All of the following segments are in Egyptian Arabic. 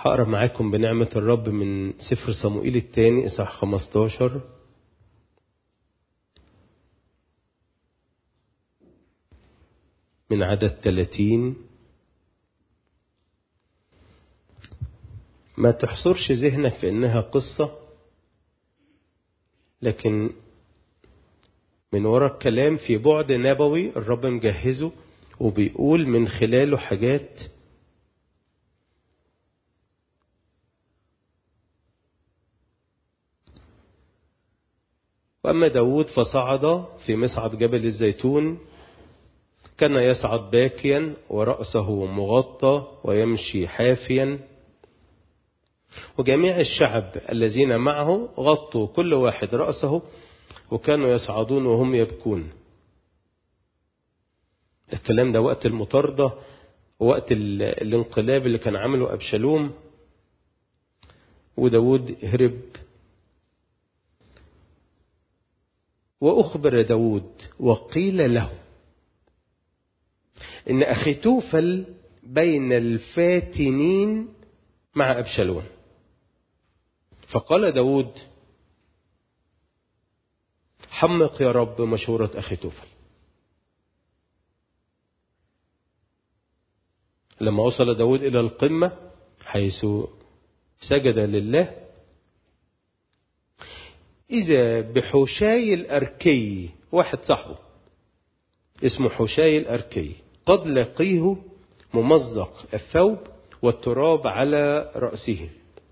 هقرا معاكم بنعمة الرب من سفر صموئيل الثاني إصحاح 15 من عدد 30 ما تحصرش ذهنك في إنها قصة لكن من وراء الكلام في بعد نبوي الرب مجهزه وبيقول من خلاله حاجات وأما داود فصعد في مصعد جبل الزيتون كان يصعد باكيا ورأسه مغطى ويمشي حافيا وجميع الشعب الذين معه غطوا كل واحد رأسه وكانوا يصعدون وهم يبكون الكلام ده وقت المطاردة ووقت الانقلاب اللي كان عمله أبشالوم وداود هرب وأخبر داود وقيل له إن أخي توفل بين الفاتنين مع أبشالوم فقال داود حمق يا رب مشورة أخي توفل لما وصل داود إلى القمة حيث سجد لله إذا بحوشاي الأركي واحد صاحبه اسمه حوشاي الأركي قد لقيه ممزق الثوب والتراب على رأسه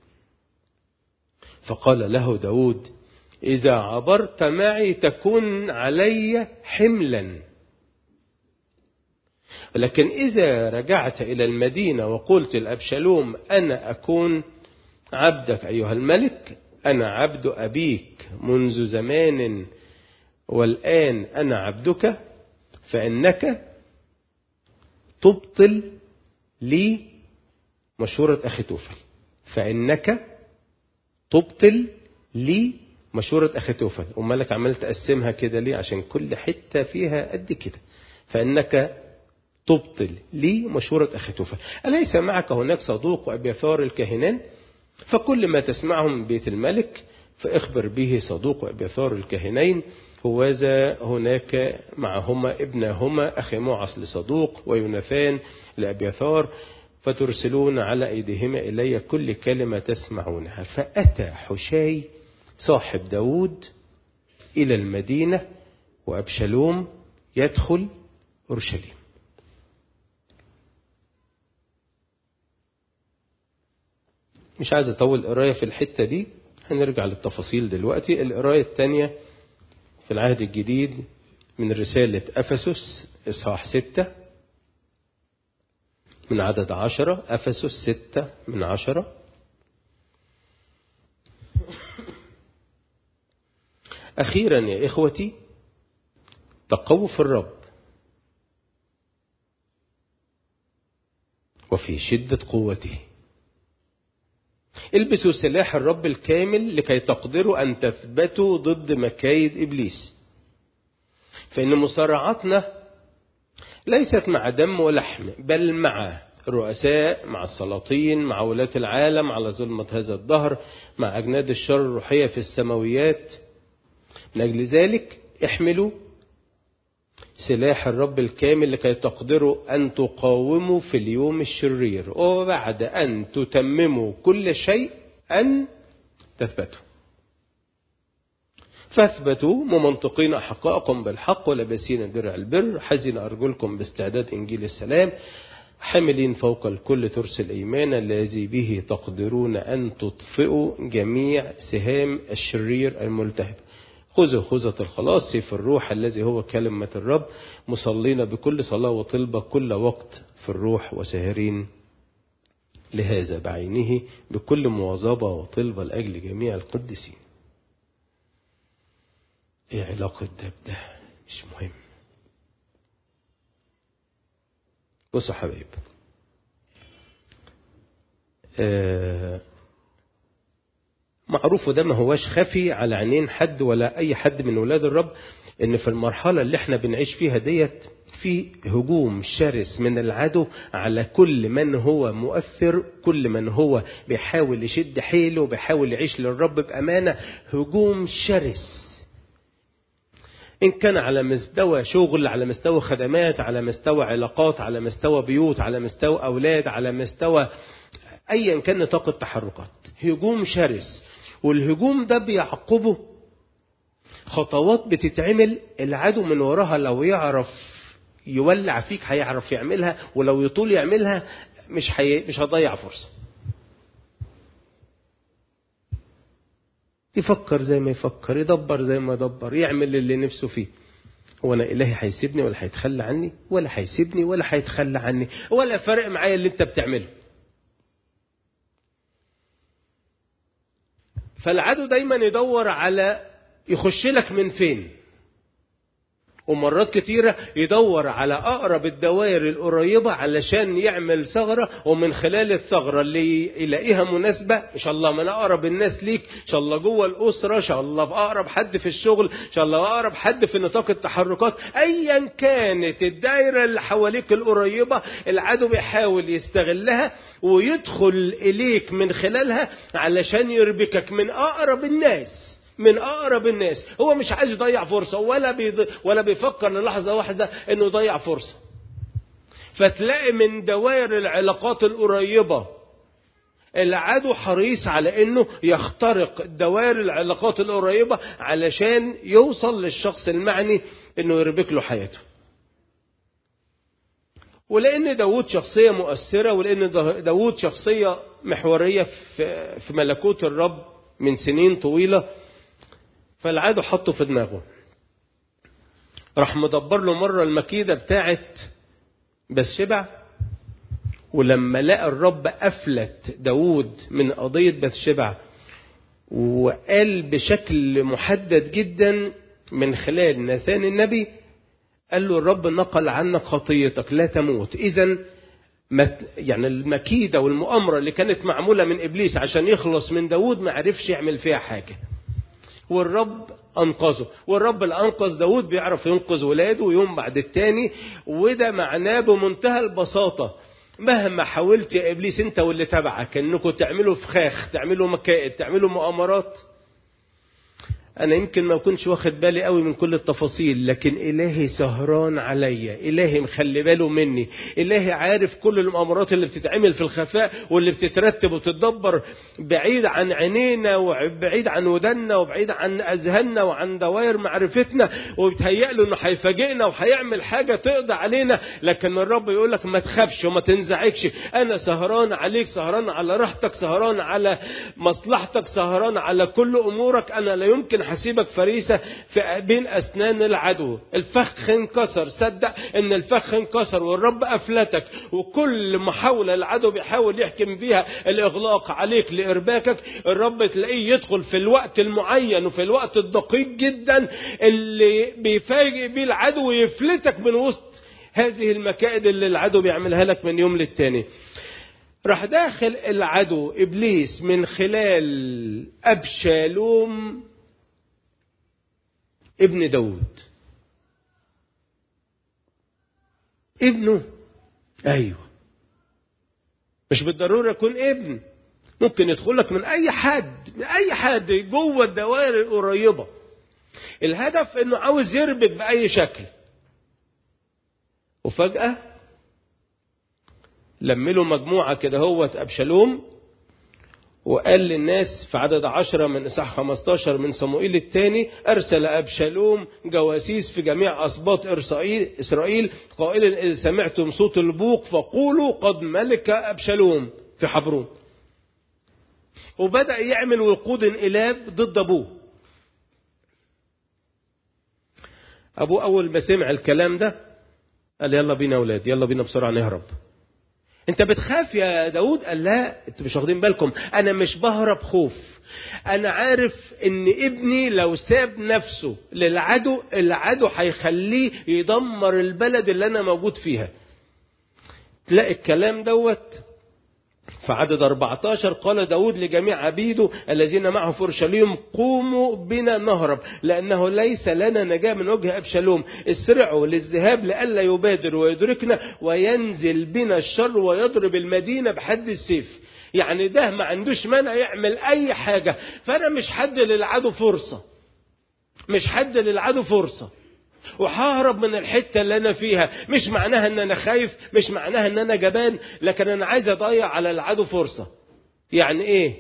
فقال له داود إذا عبرت معي تكون علي حملا لكن إذا رجعت إلى المدينة وقلت لأبشالوم أنا أكون عبدك أيها الملك أنا عبد أبيك منذ زمان والآن أنا عبدك فإنك تبطل لي مشورة أخي توفل فإنك تبطل لي مشورة أخي توفل أمالك عمال تقسمها كده ليه عشان كل حتة فيها قد كده فإنك تبطل لي مشورة أخي توفل أليس معك هناك صدوق وأبيثار الكاهنان فكل ما تسمعه من بيت الملك فاخبر به صدوق وأبيثار الكاهنين هوذا هناك معهما ابنهما أخي معص لصدوق ويوناثان لأبيثار فترسلون على أيديهما إلي كل كلمة تسمعونها فأتى حشاي صاحب داود إلى المدينة وأبشلوم يدخل أورشليم مش عايز أطول قراية في الحتة دي هنرجع للتفاصيل دلوقتي القراية الثانية في العهد الجديد من رسالة أفسس إصحاح ستة من عدد عشرة أفسس ستة من عشرة أخيرا يا إخوتي تقووا في الرب وفي شدة قوته البسوا سلاح الرب الكامل لكي تقدروا أن تثبتوا ضد مكايد إبليس فإن مصارعتنا ليست مع دم ولحم بل مع الرؤساء مع السلاطين مع ولاة العالم على ظلمة هذا الدهر مع أجناد الشر الروحية في السماويات من أجل ذلك احملوا سلاح الرب الكامل لكي تقدروا أن تقاوموا في اليوم الشرير وبعد أن تتمموا كل شيء أن تثبتوا فاثبتوا ممنطقين أحقاءكم بالحق ولابسين درع البر حزن أرجلكم باستعداد إنجيل السلام حاملين فوق الكل ترس الإيمان الذي به تقدرون أن تطفئوا جميع سهام الشرير الملتهب خذوا خذة الخلاص سيف الروح الذي هو كلمة الرب مصلين بكل صلاة وطلبة كل وقت في الروح وساهرين لهذا بعينه بكل مواظبة وطلبة لأجل جميع القديسين ايه علاقة ده بده مش مهم بصوا حبايب آه معروف وده ما هواش خفي على عينين حد ولا أي حد من ولاد الرب إن في المرحلة اللي احنا بنعيش فيها ديت في هجوم شرس من العدو على كل من هو مؤثر كل من هو بيحاول يشد حيله بيحاول يعيش للرب بأمانة هجوم شرس إن كان على مستوى شغل على مستوى خدمات على مستوى علاقات على مستوى بيوت على مستوى أولاد على مستوى أيا كان نطاق التحركات هجوم شرس والهجوم ده بيعقبه خطوات بتتعمل العدو من وراها لو يعرف يولع فيك هيعرف يعملها ولو يطول يعملها مش حي... مش هضيع فرصة يفكر زي ما يفكر يدبر زي ما يدبر يعمل اللي نفسه فيه هو انا الهي هيسيبني ولا هيتخلى عني ولا هيسيبني ولا هيتخلى عني ولا فرق معايا اللي انت بتعمله فالعدو دايما يدور على يخش لك من فين ومرات كتيرة يدور على أقرب الدوائر القريبة علشان يعمل ثغرة ومن خلال الثغرة اللي يلاقيها مناسبة إن شاء الله من أقرب الناس ليك إن شاء الله جوه الأسرة إن شاء الله بأقرب حد في الشغل إن شاء الله أقرب حد في نطاق التحركات أيا كانت الدائرة اللي حواليك القريبة العدو بيحاول يستغلها ويدخل إليك من خلالها علشان يربكك من أقرب الناس من اقرب الناس هو مش عايز يضيع فرصه ولا بيض... ولا بيفكر للحظه واحده انه يضيع فرصه فتلاقي من دوائر العلاقات القريبه العدو حريص على انه يخترق دوائر العلاقات القريبه علشان يوصل للشخص المعني انه يربك له حياته ولان داود شخصيه مؤثره ولان داود شخصيه محوريه في في ملكوت الرب من سنين طويله فالعدو حطه في دماغه راح مدبر له مرة المكيدة بتاعت بس شبع ولما لقى الرب أفلت داود من قضية بس شبع وقال بشكل محدد جدا من خلال ناثان النبي قال له الرب نقل عنك خطيتك لا تموت إذا يعني المكيدة والمؤامرة اللي كانت معمولة من إبليس عشان يخلص من داود ما عرفش يعمل فيها حاجة والرب أنقذه والرب اللي أنقذ داود بيعرف ينقذ ولاده يوم بعد التاني وده معناه بمنتهى البساطة مهما حاولت يا إبليس أنت واللي تبعك أنكم تعملوا فخاخ تعملوا مكائد تعملوا مؤامرات أنا يمكن ما كنتش واخد بالي قوي من كل التفاصيل لكن إلهي سهران عليا إلهي مخلي باله مني إلهي عارف كل المؤامرات اللي بتتعمل في الخفاء واللي بتترتب وتتدبر بعيد عن عينينا وبعيد عن ودنا وبعيد عن أذهاننا وعن دوائر معرفتنا وبيتهيأ له إنه هيفاجئنا وهيعمل حاجة تقضي علينا لكن الرب يقول لك ما تخافش وما تنزعجش أنا سهران عليك سهران على راحتك سهران على مصلحتك سهران على كل أمورك أنا لا يمكن هسيبك فريسة في بين أسنان العدو الفخ انكسر صدق ان الفخ انكسر والرب أفلتك وكل محاولة العدو بيحاول يحكم فيها الإغلاق عليك لإرباكك الرب تلاقيه يدخل في الوقت المعين وفي الوقت الدقيق جدا اللي بيفاجئ بيه العدو ويفلتك من وسط هذه المكائد اللي العدو بيعملها لك من يوم للتاني راح داخل العدو إبليس من خلال أبشالوم ابن داود ابنه ايوه مش بالضروره يكون ابن ممكن يدخل لك من اي حد من اي حد جوه الدوائر القريبه الهدف انه عاوز يربط باي شكل وفجاه لملوا مجموعه كده هوت ابشالوم وقال للناس في عدد عشرة من إصحاح 15 من صموئيل الثاني أرسل أبشالوم جواسيس في جميع أسباط إسرائيل, إسرائيل قائلا إذا سمعتم صوت البوق فقولوا قد ملك أبشالوم في حبرون وبدأ يعمل وقود إلاب ضد أبوه أبوه أول ما سمع الكلام ده قال يلا بينا أولاد يلا بينا بسرعة نهرب انت بتخاف يا داود قال لا انتوا مش واخدين بالكم انا مش بهرب خوف انا عارف ان ابني لو ساب نفسه للعدو العدو هيخليه يدمر البلد اللي انا موجود فيها تلاقي الكلام دوت فعدد 14 قال داود لجميع عبيده الذين معه في اورشليم قوموا بنا نهرب لانه ليس لنا نجاه من وجه ابشالوم اسرعوا للذهاب لئلا يبادر ويدركنا وينزل بنا الشر ويضرب المدينه بحد السيف يعني ده ما عندوش مانع يعمل اي حاجه فانا مش حد للعدو فرصه مش حد للعدو فرصه وههرب من الحته اللي انا فيها مش معناها ان انا خايف مش معناها ان انا جبان لكن انا عايز اضيع على العدو فرصه يعني ايه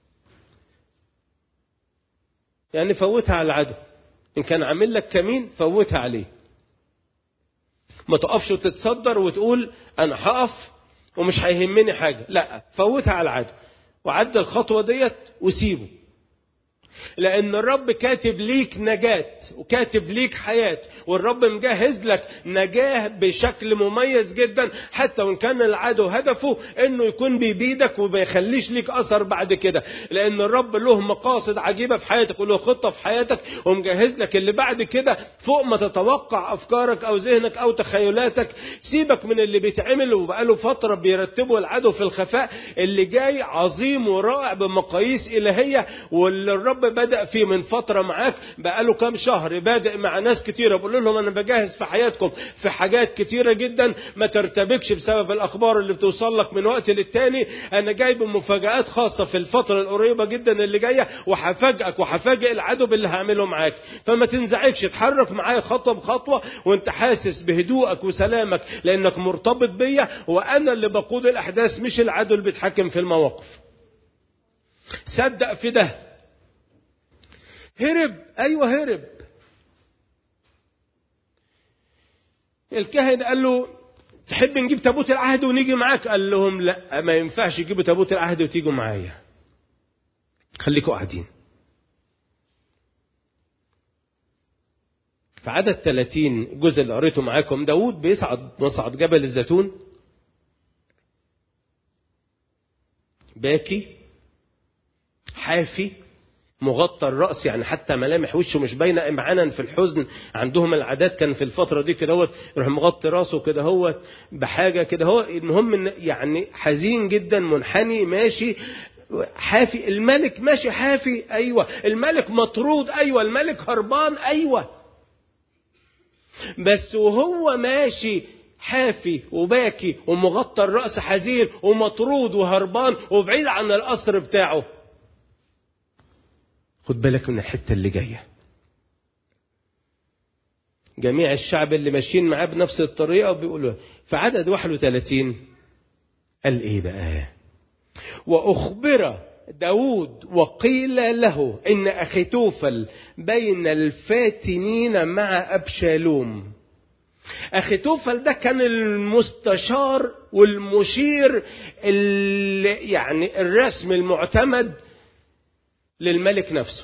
يعني فوتها على العدو ان كان عامل لك كمين فوتها عليه ما تقفش وتتصدر وتقول انا هقف ومش هيهمني حاجه لا فوتها على العدو وعدى الخطوه ديت وسيبه لأن الرب كاتب ليك نجاة وكاتب ليك حياة والرب مجهز لك نجاة بشكل مميز جدا حتى وإن كان العدو هدفه إنه يكون بيبيدك وما يخليش ليك أثر بعد كده لأن الرب له مقاصد عجيبة في حياتك وله خطة في حياتك ومجهز لك اللي بعد كده فوق ما تتوقع أفكارك أو ذهنك أو تخيلاتك سيبك من اللي بيتعمل وبقاله فترة بيرتبه العدو في الخفاء اللي جاي عظيم ورائع بمقاييس إلهية واللي الرب بدأ فيه من فترة معاك بقاله كام شهر بادئ مع ناس كتيرة بقول لهم أنا بجهز في حياتكم في حاجات كتيرة جدا ما ترتبكش بسبب الأخبار اللي بتوصل لك من وقت للتاني أنا جاي بمفاجآت خاصة في الفترة القريبة جدا اللي جاية وهفاجئك وهفاجئ العدو باللي هعمله معاك فما تنزعجش اتحرك معايا خطوة بخطوة وانت حاسس بهدوءك وسلامك لأنك مرتبط بيا وأنا اللي بقود الأحداث مش العدو اللي بيتحكم في المواقف صدق في ده هرب ايوه هرب الكاهن قال له تحب نجيب تابوت العهد ونيجي معاك قال لهم لا ما ينفعش تجيبوا تابوت العهد وتيجوا معايا خليكوا قاعدين في عدد 30 الجزء اللي قريته معاكم داود بيصعد مصعد جبل الزيتون باكي حافي مغطى الرأس يعني حتى ملامح وشه مش باينة إمعانا في الحزن عندهم العادات كان في الفترة دي كده هو يروح مغطي راسه كده هو بحاجة كده هو المهم يعني حزين جدا منحني ماشي حافي الملك ماشي حافي أيوة الملك مطرود أيوة الملك هربان أيوة بس وهو ماشي حافي وباكي ومغطى الرأس حزين ومطرود وهربان وبعيد عن القصر بتاعه خد بالك من الحتة اللي جاية جميع الشعب اللي ماشيين معاه بنفس الطريقة بيقولوا في عدد 31 قال ايه بقى وأخبر داود وقيل له إن أخيتوفل بين الفاتنين مع أبشالوم أخيتوفل ده كان المستشار والمشير اللي يعني الرسم المعتمد للملك نفسه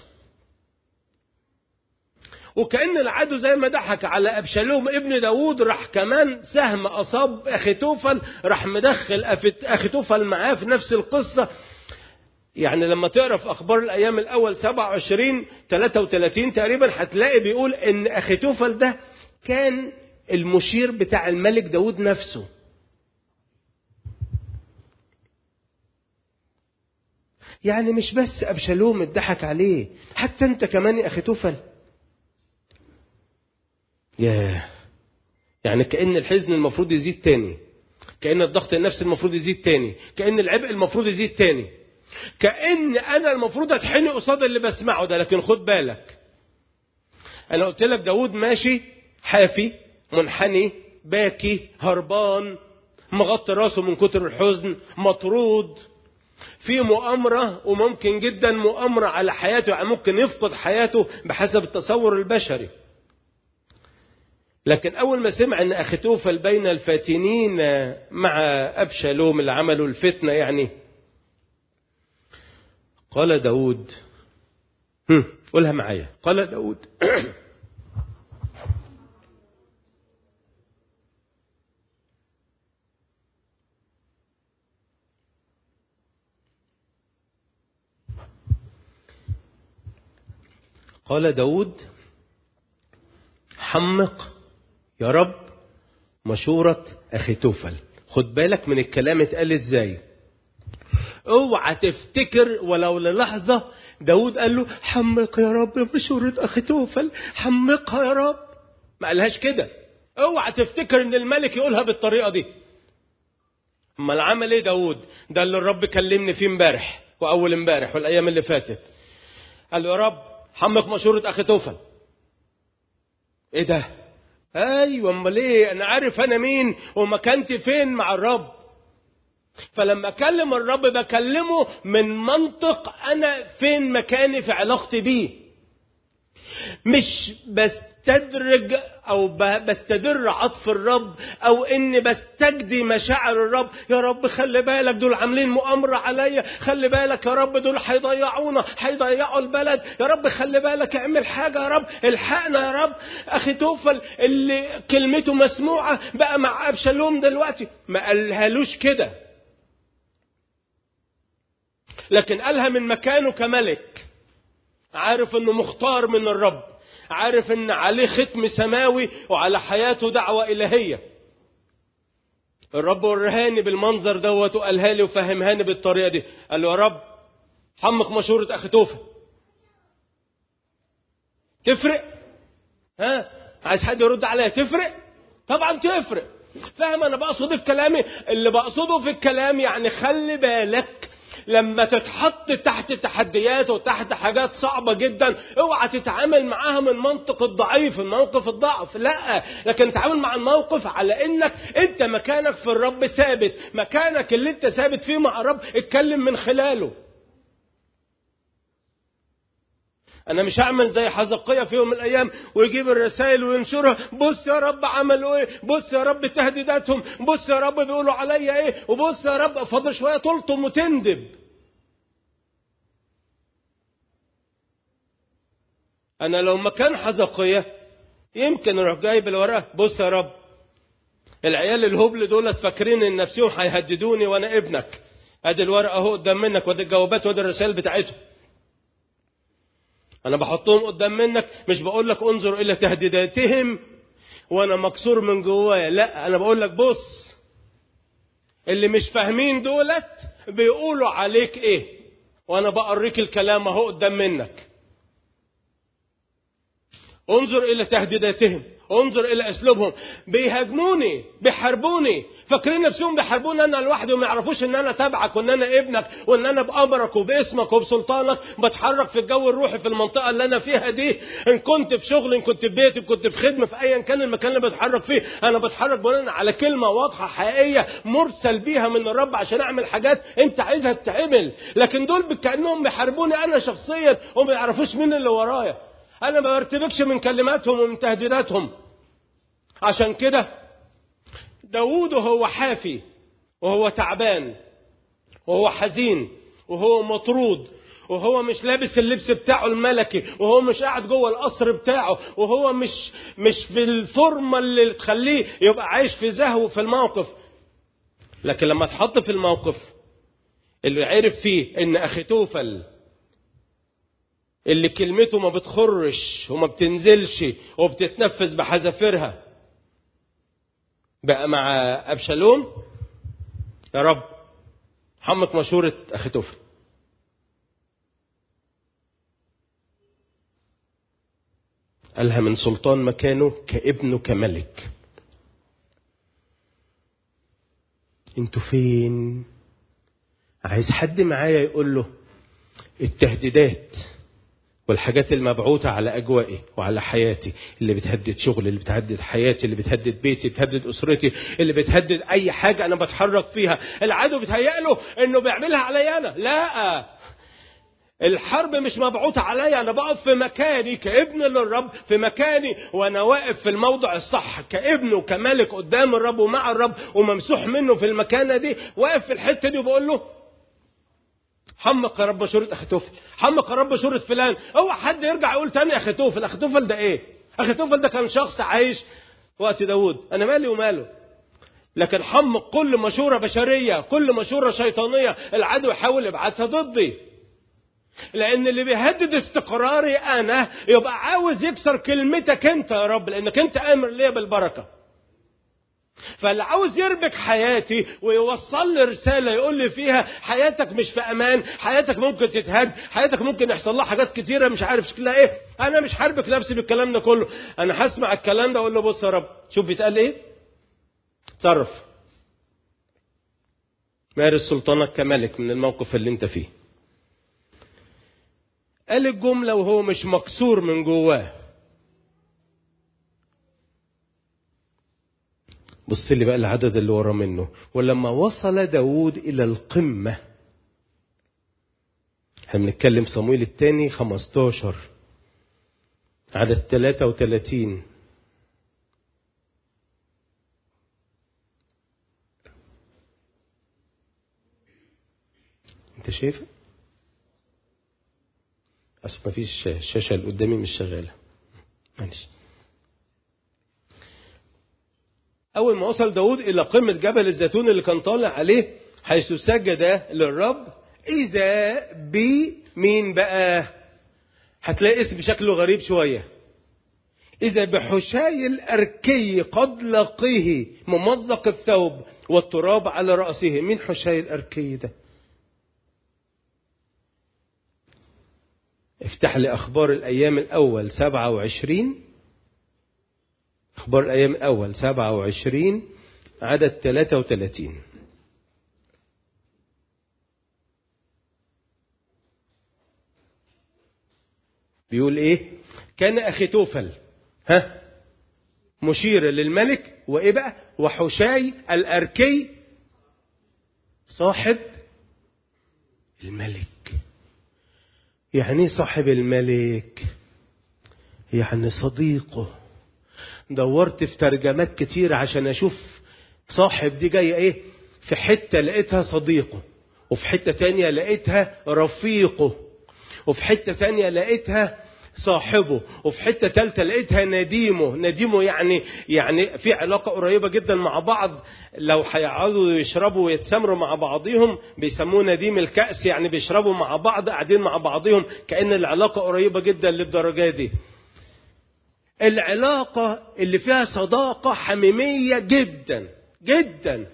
وكأن العدو زي ما ضحك على أبشالوم ابن داود راح كمان سهم أصاب أخيتوفل راح مدخل أخيتوفل معاه في نفس القصة يعني لما تقرا في اخبار الايام الاول 27 33 تقريبا هتلاقي بيقول ان اخيتوفل ده كان المشير بتاع الملك داود نفسه يعني مش بس أبشالوم اتضحك عليه حتى أنت كمان يا أخي توفل ياه يعني كأن الحزن المفروض يزيد تاني كأن الضغط النفسي المفروض يزيد تاني كأن العبء المفروض يزيد تاني كأن أنا المفروض أتحني قصاد اللي بسمعه ده لكن خد بالك أنا قلت لك داود ماشي حافي منحني باكي هربان مغطي راسه من كتر الحزن مطرود في مؤامرة وممكن جدا مؤامرة على حياته يعني ممكن يفقد حياته بحسب التصور البشري لكن أول ما سمع أن أخيتوفل بين الفاتنين مع أبشالوم اللي عملوا الفتنة يعني قال داود قولها معايا قال داود قال داود حمق يا رب مشورة أخي توفل خد بالك من الكلام اتقال ازاي اوعى تفتكر ولو للحظة داود قال له حمق يا رب مشورة أخي توفل حمقها يا رب ما قالهاش كده اوعى تفتكر ان الملك يقولها بالطريقة دي امال عمل ايه داود ده اللي الرب كلمني فيه امبارح واول امبارح والايام اللي فاتت قال له يا رب حمق مشورة أخي توفل ايه ده ايوه امال ايه انا عارف انا مين ومكانتي فين مع الرب فلما اكلم الرب بكلمه من منطق انا فين مكاني في علاقتي بيه مش بستدرج او بستدر عطف الرب او اني بستجدي مشاعر الرب يا رب خلي بالك دول عاملين مؤامرة عليا خلي بالك يا رب دول هيضيعونا هيضيعوا البلد يا رب خلي بالك اعمل حاجة يا رب الحقنا يا رب اخي توفل اللي كلمته مسموعة بقى مع ابشالوم دلوقتي ما قالهالوش كده لكن قالها من مكانه كملك عارف انه مختار من الرب عارف ان عليه ختم سماوي وعلى حياته دعوة الهية الرب ورهاني بالمنظر دوت وقالها لي وفهمهاني بالطريقة دي قال له يا رب حمق مشورة اخي توفى تفرق ها عايز حد يرد عليا تفرق طبعا تفرق فاهم انا بقصد في كلامي اللي بقصده في الكلام يعني خلي بالك لما تتحط تحت تحديات وتحت حاجات صعبة جدا اوعى تتعامل معاها من منطق الضعيف من موقف الضعف لا لكن تعامل مع الموقف على انك انت مكانك في الرب ثابت مكانك اللي انت ثابت فيه مع الرب اتكلم من خلاله انا مش هعمل زي حزقية في يوم من الايام ويجيب الرسائل وينشرها بص يا رب عملوا ايه بص يا رب تهديداتهم بص يا رب بيقولوا عليا ايه وبص يا رب فاضل شويه تلطم وتندب انا لو مكان حزقية يمكن اروح جايب الورقه بص يا رب العيال الهبل دولت فاكرين ان نفسهم هيهددوني وانا ابنك ادي الورقه اهو قدام منك وادي الجوابات وادي الرسائل بتاعتهم انا بحطهم قدام منك مش بقول لك انظر الى تهديداتهم وانا مكسور من جوايا لا انا بقول لك بص اللي مش فاهمين دولت بيقولوا عليك ايه وانا بقريك الكلام اهو قدام منك انظر الى تهديداتهم انظر الى اسلوبهم بيهاجموني بيحاربوني فاكرين نفسهم بيحاربوني انا لوحدي وما يعرفوش ان انا تبعك وان انا ابنك وان انا بامرك وباسمك وبسلطانك بتحرك في الجو الروحي في المنطقه اللي انا فيها دي ان كنت في شغل ان كنت في بيتي ان كنت في خدمه في ايا كان المكان اللي بتحرك فيه انا بتحرك بناء على كلمه واضحه حقيقيه مرسل بيها من الرب عشان اعمل حاجات انت عايزها تتعمل لكن دول كانهم بيحاربوني انا شخصيا وما يعرفوش مين اللي ورايا انا ما برتبكش من كلماتهم ومن تهديداتهم عشان كده داوود وهو حافي وهو تعبان وهو حزين وهو مطرود وهو مش لابس اللبس بتاعه الملكي وهو مش قاعد جوه القصر بتاعه وهو مش مش في الفورمه اللي تخليه يبقى عايش في زهو في الموقف لكن لما اتحط في الموقف اللي عرف فيه ان اخي توفل اللي كلمته ما بتخرش وما بتنزلش وبتتنفذ بحذافيرها بقى مع أبشالوم يا رب حمق مشورة أخي توفل قالها من سلطان مكانه كابنه كملك انتوا فين عايز حد معايا يقول له التهديدات والحاجات المبعوثة على أجوائي وعلى حياتي اللي بتهدد شغلي اللي بتهدد حياتي اللي بتهدد بيتي بتهدد أسرتي اللي بتهدد أي حاجة أنا بتحرك فيها العدو بيتهيأ له إنه بيعملها عليا أنا لا الحرب مش مبعوثة عليا أنا بقف في مكاني كابن للرب في مكاني وأنا واقف في الموضع الصح كابن وكملك قدام الرب ومع الرب وممسوح منه في المكانة دي واقف في الحتة دي وبقول له حمق يا رب شورة أخي توفل حمق يا رب شورة فلان اوعى حد يرجع يقول تاني أخي توفل أخي توفل ده إيه أخي توفل ده كان شخص عايش وقت داود أنا مالي وماله لكن حمق كل مشورة بشرية كل مشورة شيطانية العدو يحاول يبعتها ضدي لأن اللي بيهدد استقراري أنا يبقى عاوز يكسر كلمتك أنت يا رب لأنك أنت آمر ليا بالبركة فاللي عاوز يربك حياتي ويوصل لي رساله يقول لي فيها حياتك مش في امان حياتك ممكن تتهد حياتك ممكن يحصل لها حاجات كتيره مش عارف شكلها ايه انا مش هربك نفسي بالكلام ده كله انا هسمع الكلام ده اقول له بص يا رب شوف بيتقال ايه تصرف مارس سلطانك كملك من الموقف اللي انت فيه قال الجملة وهو مش مكسور من جواه بص لي بقى العدد اللي ورا منه ولما وصل داود إلى القمة احنا بنتكلم صمويل الثاني 15 عدد 33 انت شايفه؟ اصل ما فيش الشاشه اللي قدامي مش شغاله معلش اول ما وصل داود الى قمه جبل الزيتون اللي كان طالع عليه حيث سجد للرب اذا بمين بقى هتلاقي اسم شكله غريب شويه إذا بحشاي الأركي قد لقيه ممزق الثوب والتراب على رأسه مين حشاي الأركي ده افتح لي أخبار الأيام الأول سبعة وعشرين أخبار الأيام الأول سبعة وعشرين عدد ثلاثة وثلاثين بيقول إيه كان أخي توفل ها مشير للملك وإيه بقى وحشاي الأركي صاحب الملك يعني صاحب الملك يعني صديقه دورت في ترجمات كتير عشان اشوف صاحب دي جاية ايه في حتة لقيتها صديقه وفي حتة تانية لقيتها رفيقه وفي حتة تانية لقيتها صاحبه وفي حتة تالتة لقيتها نديمه نديمه يعني يعني في علاقة قريبة جدا مع بعض لو هيقعدوا يشربوا ويتسامروا مع بعضهم بيسموه نديم الكأس يعني بيشربوا مع بعض قاعدين مع بعضهم كأن العلاقة قريبة جدا للدرجة دي العلاقة اللي فيها صداقة حميمية جدا جدا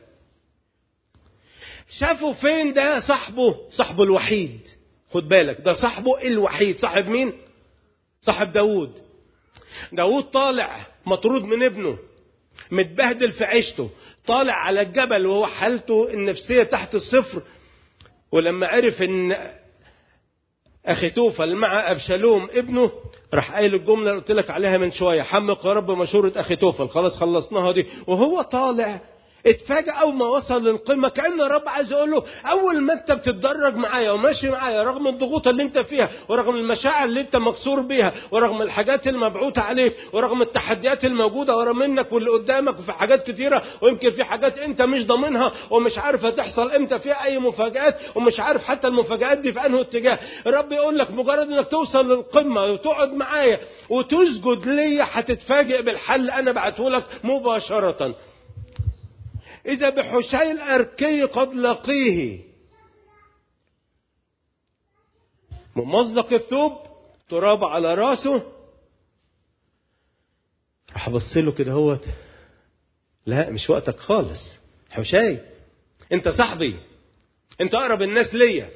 شافوا فين ده صاحبه صاحبه الوحيد خد بالك ده صاحبه الوحيد صاحب مين صاحب داود داود طالع مطرود من ابنه متبهدل في عيشته طالع على الجبل وهو حالته النفسية تحت الصفر ولما عرف ان اخي توفل مع ابشالوم ابنه راح قايل الجمله اللي قلت لك عليها من شويه حمق يا رب مشوره اخي توفل خلاص خلصناها دي وهو طالع اتفاجأ أول ما وصل للقمة كأن الرب عايز يقول له أول ما أنت بتتدرج معايا وماشي معايا رغم الضغوط اللي أنت فيها ورغم المشاعر اللي أنت مكسور بيها ورغم الحاجات المبعوثة عليك ورغم التحديات الموجودة ورا منك واللي قدامك وفي حاجات كتيرة ويمكن في حاجات أنت مش ضامنها ومش عارف هتحصل إمتى فيها أي مفاجآت ومش عارف حتى المفاجآت دي في أنه اتجاه الرب يقول لك مجرد إنك توصل للقمة وتقعد معايا وتسجد ليا هتتفاجئ بالحل أنا بعته لك مباشرة إذا بحشي الأركي قد لقيه ممزق الثوب تراب على راسه راح بص له كده هوت لا مش وقتك خالص حشاي انت صاحبي انت اقرب الناس ليا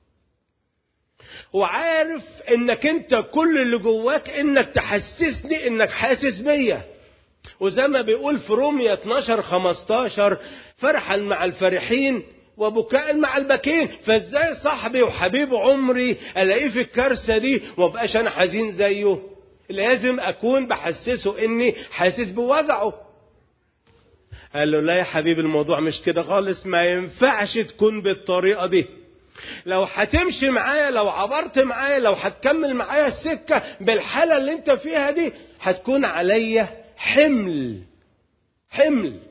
وعارف انك انت كل اللي جواك انك تحسسني انك حاسس بيا وزي ما بيقول في رومية 12 15 فرحا مع الفرحين وبكاء مع الباكين فازاي صاحبي وحبيب عمري الاقيه في الكارثه دي ومبقاش انا حزين زيه لازم اكون بحسسه اني حاسس بوجعه قال له لا يا حبيبي الموضوع مش كده خالص ما ينفعش تكون بالطريقه دي لو هتمشي معايا لو عبرت معايا لو هتكمل معايا السكه بالحاله اللي انت فيها دي هتكون عليا حمل حمل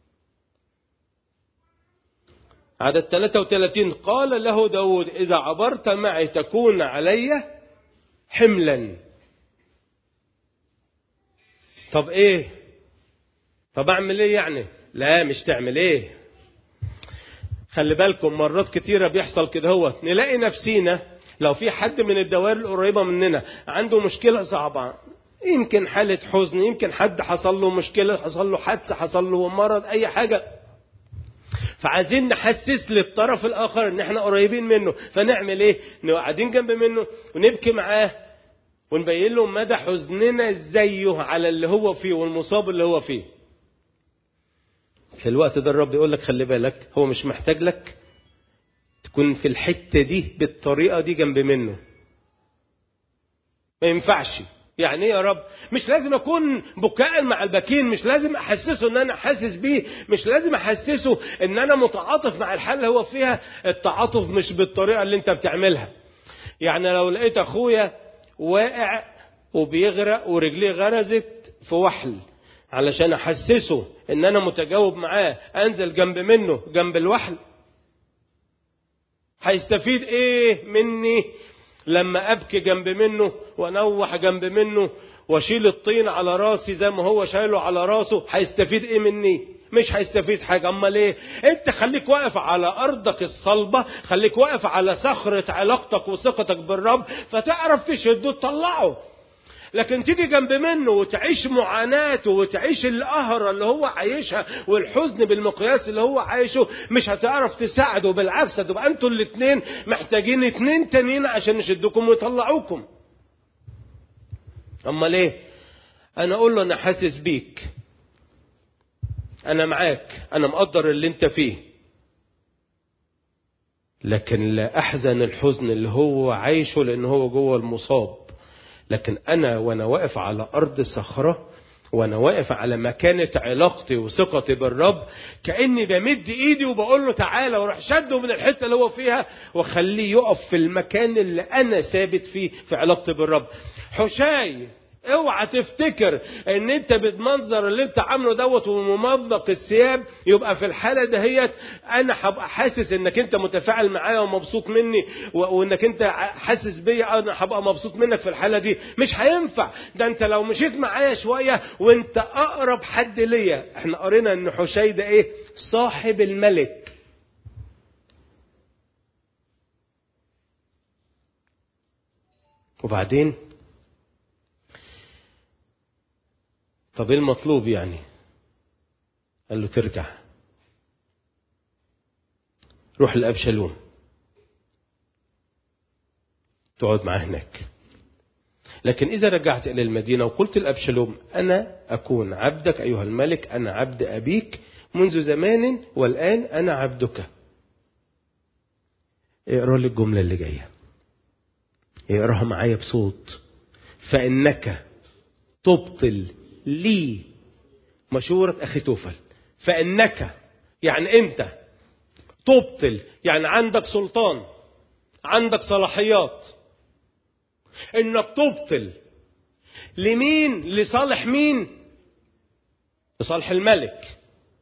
عدد 33 قال له داود إذا عبرت معي تكون علي حملا طب ايه طب اعمل ايه يعني لا مش تعمل ايه خلي بالكم مرات كتيرة بيحصل كده هو نلاقي نفسينا لو في حد من الدوائر القريبة مننا عنده مشكلة صعبة يمكن حالة حزن يمكن حد حصل له مشكلة حصل له حادثة حصل له مرض أي حاجة فعايزين نحسس للطرف الآخر إن إحنا قريبين منه فنعمل إيه؟ نبقى قاعدين جنب منه ونبكي معاه ونبين له مدى حزننا زيه على اللي هو فيه والمصاب اللي هو فيه في الوقت ده الرب يقول لك خلي بالك هو مش محتاج لك تكون في الحتة دي بالطريقة دي جنب منه ما ينفعش يعني ايه يا رب مش لازم اكون بكاء مع البكين مش لازم احسسه ان انا حاسس بيه مش لازم احسسه ان انا متعاطف مع الحالة اللي هو فيها التعاطف مش بالطريقة اللي انت بتعملها يعني لو لقيت اخويا واقع وبيغرق ورجليه غرزت في وحل علشان احسسه ان انا متجاوب معاه انزل جنب منه جنب الوحل هيستفيد ايه مني لما ابكي جنب منه وانوح جنب منه واشيل الطين على راسي زي ما هو شايله على راسه هيستفيد ايه مني مش هيستفيد حاجة امال ايه انت خليك واقف على ارضك الصلبة خليك واقف على صخرة علاقتك وثقتك بالرب فتعرف تشده وتطلعه لكن تيجي جنب منه وتعيش معاناته وتعيش القهرة اللي هو عايشها والحزن بالمقياس اللي هو عايشه مش هتعرف تساعده بالعكس هتبقى انتوا الاتنين محتاجين اتنين تانيين عشان يشدوكم ويطلعوكم اما ليه انا اقول له انا حاسس بيك انا معاك انا مقدر اللي انت فيه لكن لا احزن الحزن اللي هو عايشه لان هو جوه المصاب لكن انا وانا واقف على ارض صخره وانا واقف على مكانة علاقتي وثقتي بالرب كاني بمد ايدي وبقول له تعالى واروح شده من الحته اللي هو فيها واخليه يقف في المكان اللي انا ثابت فيه في علاقتي بالرب حشاي اوعى تفتكر ان انت بالمنظر اللي انت عامله دوت وممضق الثياب يبقى في الحاله دهيت انا هبقى حاسس انك انت متفاعل معايا ومبسوط مني وانك انت حاسس بيا انا هبقى مبسوط منك في الحاله دي مش هينفع ده انت لو مشيت معايا شويه وانت اقرب حد ليا احنا قرينا ان حشي ده ايه صاحب الملك وبعدين طب ايه المطلوب يعني قال له ترجع روح لأبشالوم تقعد معاه هناك لكن إذا رجعت إلى المدينة وقلت لأبشالوم أنا أكون عبدك أيها الملك أنا عبد أبيك منذ زمان والآن أنا عبدك اقرأ لي الجملة اللي جاية اقراها معايا بصوت فإنك تبطل لي مشورة أخي توفل فإنك يعني أنت تبطل يعني عندك سلطان عندك صلاحيات انك تبطل لمين لصالح مين لصالح الملك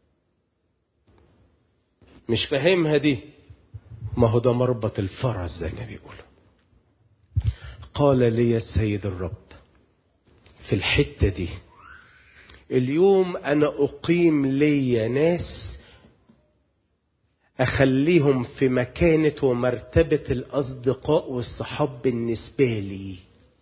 مش فاهمها دي ما هو ده مربط الفرس زي ما بيقولوا قال لي السيد الرب في الحتة دي اليوم أنا أقيم لي ناس أخليهم في مكانة ومرتبة الأصدقاء والصحاب بالنسبة لي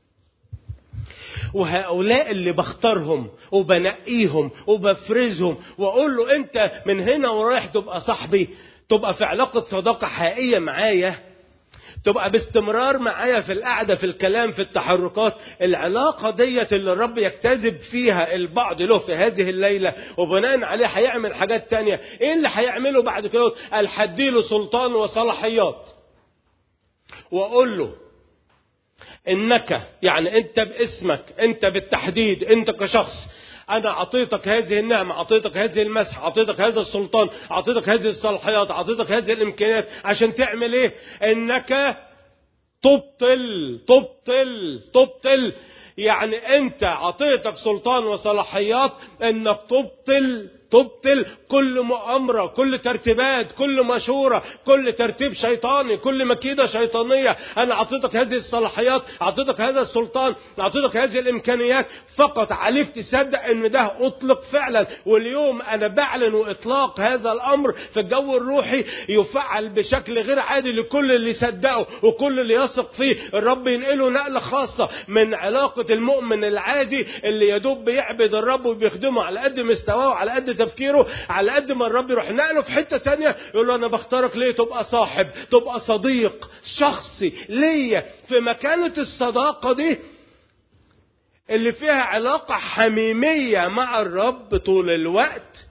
وهؤلاء اللي بختارهم وبنقيهم وبفرزهم واقول له انت من هنا ورايح تبقى صاحبي تبقى في علاقة صداقة حقيقية معايا تبقى باستمرار معايا في القعدة في الكلام في التحركات العلاقة ديت اللي الرب يجتذب فيها البعض له في هذه الليلة وبناء عليه هيعمل حاجات تانية ايه اللي هيعمله بعد كده قال هديله سلطان وصلاحيات واقول له انك يعني انت باسمك انت بالتحديد انت كشخص انا اعطيتك هذه النعمه اعطيتك هذه المسح اعطيتك هذا السلطان اعطيتك هذه الصلاحيات اعطيتك هذه الامكانيات عشان تعمل ايه انك تبطل تبطل تبطل يعني انت اعطيتك سلطان وصلاحيات انك تبطل تبطل كل مؤامرة كل ترتيبات كل مشورة كل ترتيب شيطاني كل مكيدة شيطانية أنا أعطيتك هذه الصلاحيات أعطيتك هذا السلطان أعطيتك هذه الإمكانيات فقط عليك تصدق أن ده أطلق فعلا واليوم أنا بعلن وإطلاق هذا الأمر في الجو الروحي يفعل بشكل غير عادي لكل اللي صدقه وكل اللي يثق فيه الرب ينقله نقلة خاصة من علاقة المؤمن العادي اللي يدوب بيعبد الرب وبيخدمه على قد مستواه وعلى قد تفكيره على قد ما الرب يروح نقله في حتة تانية يقول له أنا بختارك ليه تبقى صاحب تبقى صديق شخصي ليا في مكانة الصداقة دي اللي فيها علاقة حميمية مع الرب طول الوقت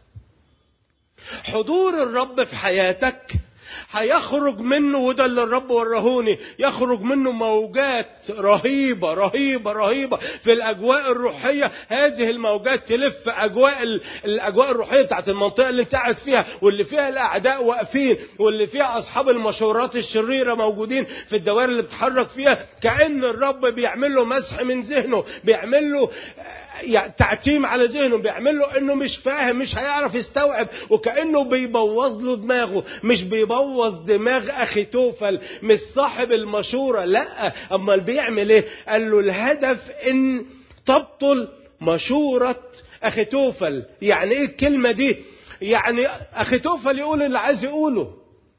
حضور الرب في حياتك هيخرج منه وده اللي الرب ورهوني يخرج منه موجات رهيبة رهيبة رهيبة في الأجواء الروحية هذه الموجات تلف أجواء الأجواء الروحية بتاعت المنطقة اللي انت قاعد فيها واللي فيها الأعداء واقفين واللي فيها أصحاب المشورات الشريرة موجودين في الدوائر اللي بتحرك فيها كأن الرب بيعمل له مسح من ذهنه بيعمل له يعني تعتيم على ذهنه بيعمل له انه مش فاهم مش هيعرف يستوعب وكانه بيبوظ له دماغه مش بيبوظ دماغ اخي توفل مش صاحب المشوره لا امال بيعمل ايه قال له الهدف ان تبطل مشوره اخي توفل يعني ايه الكلمه دي يعني اخي توفل يقول اللي عايز يقوله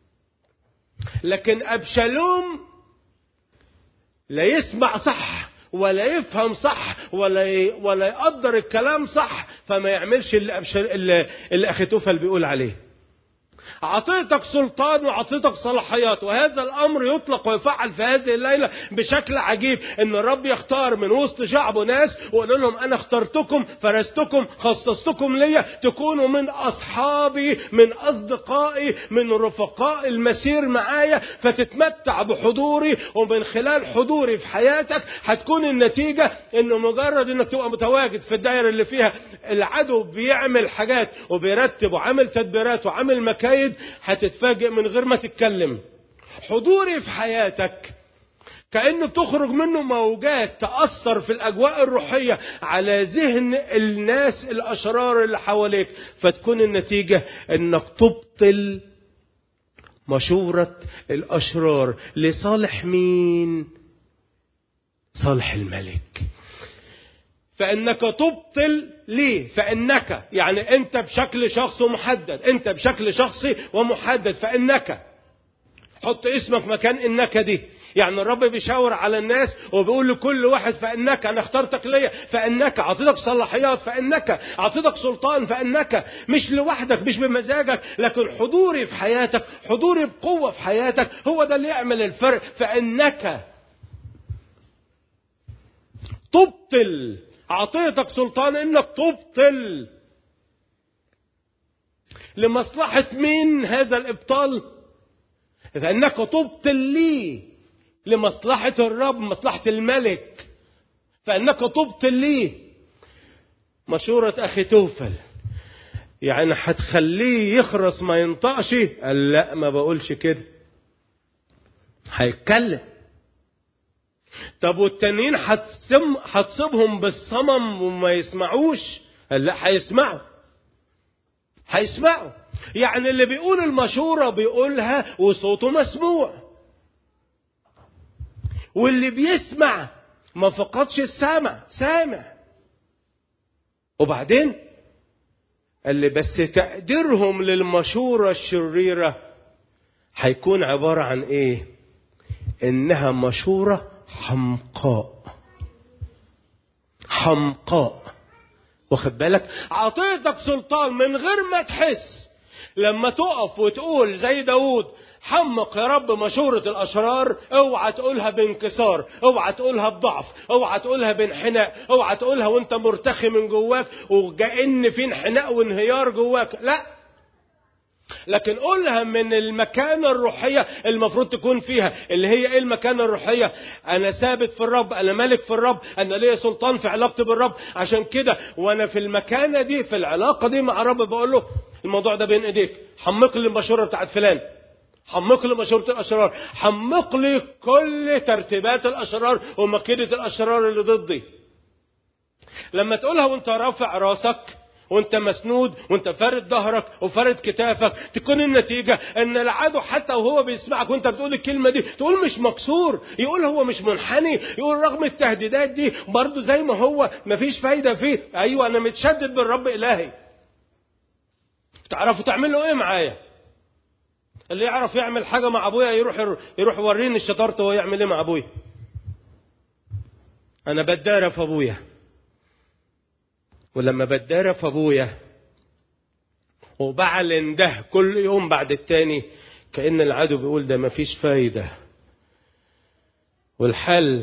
لكن ابشالوم لا يسمع صح ولا يفهم صح ولا ولا يقدر الكلام صح فما يعملش اللي, اللي, اللي اخيتوفل بيقول عليه أعطيتك سلطان وأعطيتك صلاحيات وهذا الأمر يطلق ويفعل في هذه الليلة بشكل عجيب إن الرب يختار من وسط شعبه ناس ويقول لهم أنا اخترتكم فرستكم خصصتكم ليا تكونوا من أصحابي من أصدقائي من رفقاء المسير معايا فتتمتع بحضوري ومن خلال حضوري في حياتك هتكون النتيجة إنه مجرد إنك تبقى متواجد في الدائرة اللي فيها العدو بيعمل حاجات وبيرتب وعامل تدبيرات وعامل مكايد هتتفاجئ من غير ما تتكلم حضوري في حياتك كأنه بتخرج منه موجات تأثر في الأجواء الروحية على ذهن الناس الأشرار اللي حواليك فتكون النتيجة أنك تبطل مشورة الأشرار لصالح مين؟ صالح الملك فانك تبطل ليه فانك يعني انت بشكل شخص محدد انت بشكل شخصي ومحدد فانك حط اسمك مكان انك دي يعني الرب بيشاور على الناس وبيقول لكل واحد فانك انا اخترتك ليا فانك اعطيتك صلاحيات فانك اعطيتك سلطان فانك مش لوحدك مش بمزاجك لكن حضوري في حياتك حضوري بقوه في حياتك هو ده اللي يعمل الفرق فانك تبطل أعطيتك سلطان إنك تبطل لمصلحة مين هذا الإبطال فإنك تبطل لي لمصلحة الرب مصلحة الملك فإنك تبطل لي مشورة أخي توفل يعني هتخليه يخرس ما ينطقش قال لا ما بقولش كده هيتكلم طب والتانيين هتسم هتصيبهم بالصمم وما يسمعوش قال لا هيسمعوا هيسمعوا يعني اللي بيقول المشورة بيقولها وصوته مسموع واللي بيسمع ما فقدش السمع سامع وبعدين قال لي بس تقديرهم للمشورة الشريرة هيكون عبارة عن ايه انها مشورة حمقاء حمقاء واخد بالك عطيتك سلطان من غير ما تحس لما تقف وتقول زي داود حمق يا رب مشورة الأشرار اوعى تقولها بانكسار اوعى تقولها بضعف اوعى تقولها بانحناء اوعى تقولها وانت مرتخي من جواك وكأن في انحناء وانهيار جواك لا لكن قولها من المكانة الروحية المفروض تكون فيها اللي هي ايه المكانة الروحية انا ثابت في الرب انا ملك في الرب انا ليا سلطان في علاقتي بالرب عشان كده وانا في المكانة دي في العلاقة دي مع الرب بقول له الموضوع ده بين ايديك حمق لي المشورة بتاعت فلان حمق لي مشورة الاشرار حمق لي كل ترتيبات الاشرار ومكيدة الاشرار اللي ضدي لما تقولها وانت رافع راسك وانت مسنود وانت فارد ظهرك وفارد كتافك تكون النتيجة ان العدو حتى وهو بيسمعك وانت بتقول الكلمة دي تقول مش مكسور يقول هو مش منحني يقول رغم التهديدات دي برضه زي ما هو مفيش فايدة فيه ايوه انا متشدد بالرب الهي تعرفوا تعملوا ايه معايا اللي يعرف يعمل حاجة مع ابويا يروح يروح يوريني الشطارة وهو يعمل ايه مع ابويا انا بدارة في ابويا ولما بدارة في ابويا وبعلن ده كل يوم بعد التاني كأن العدو بيقول ده مفيش فايدة والحل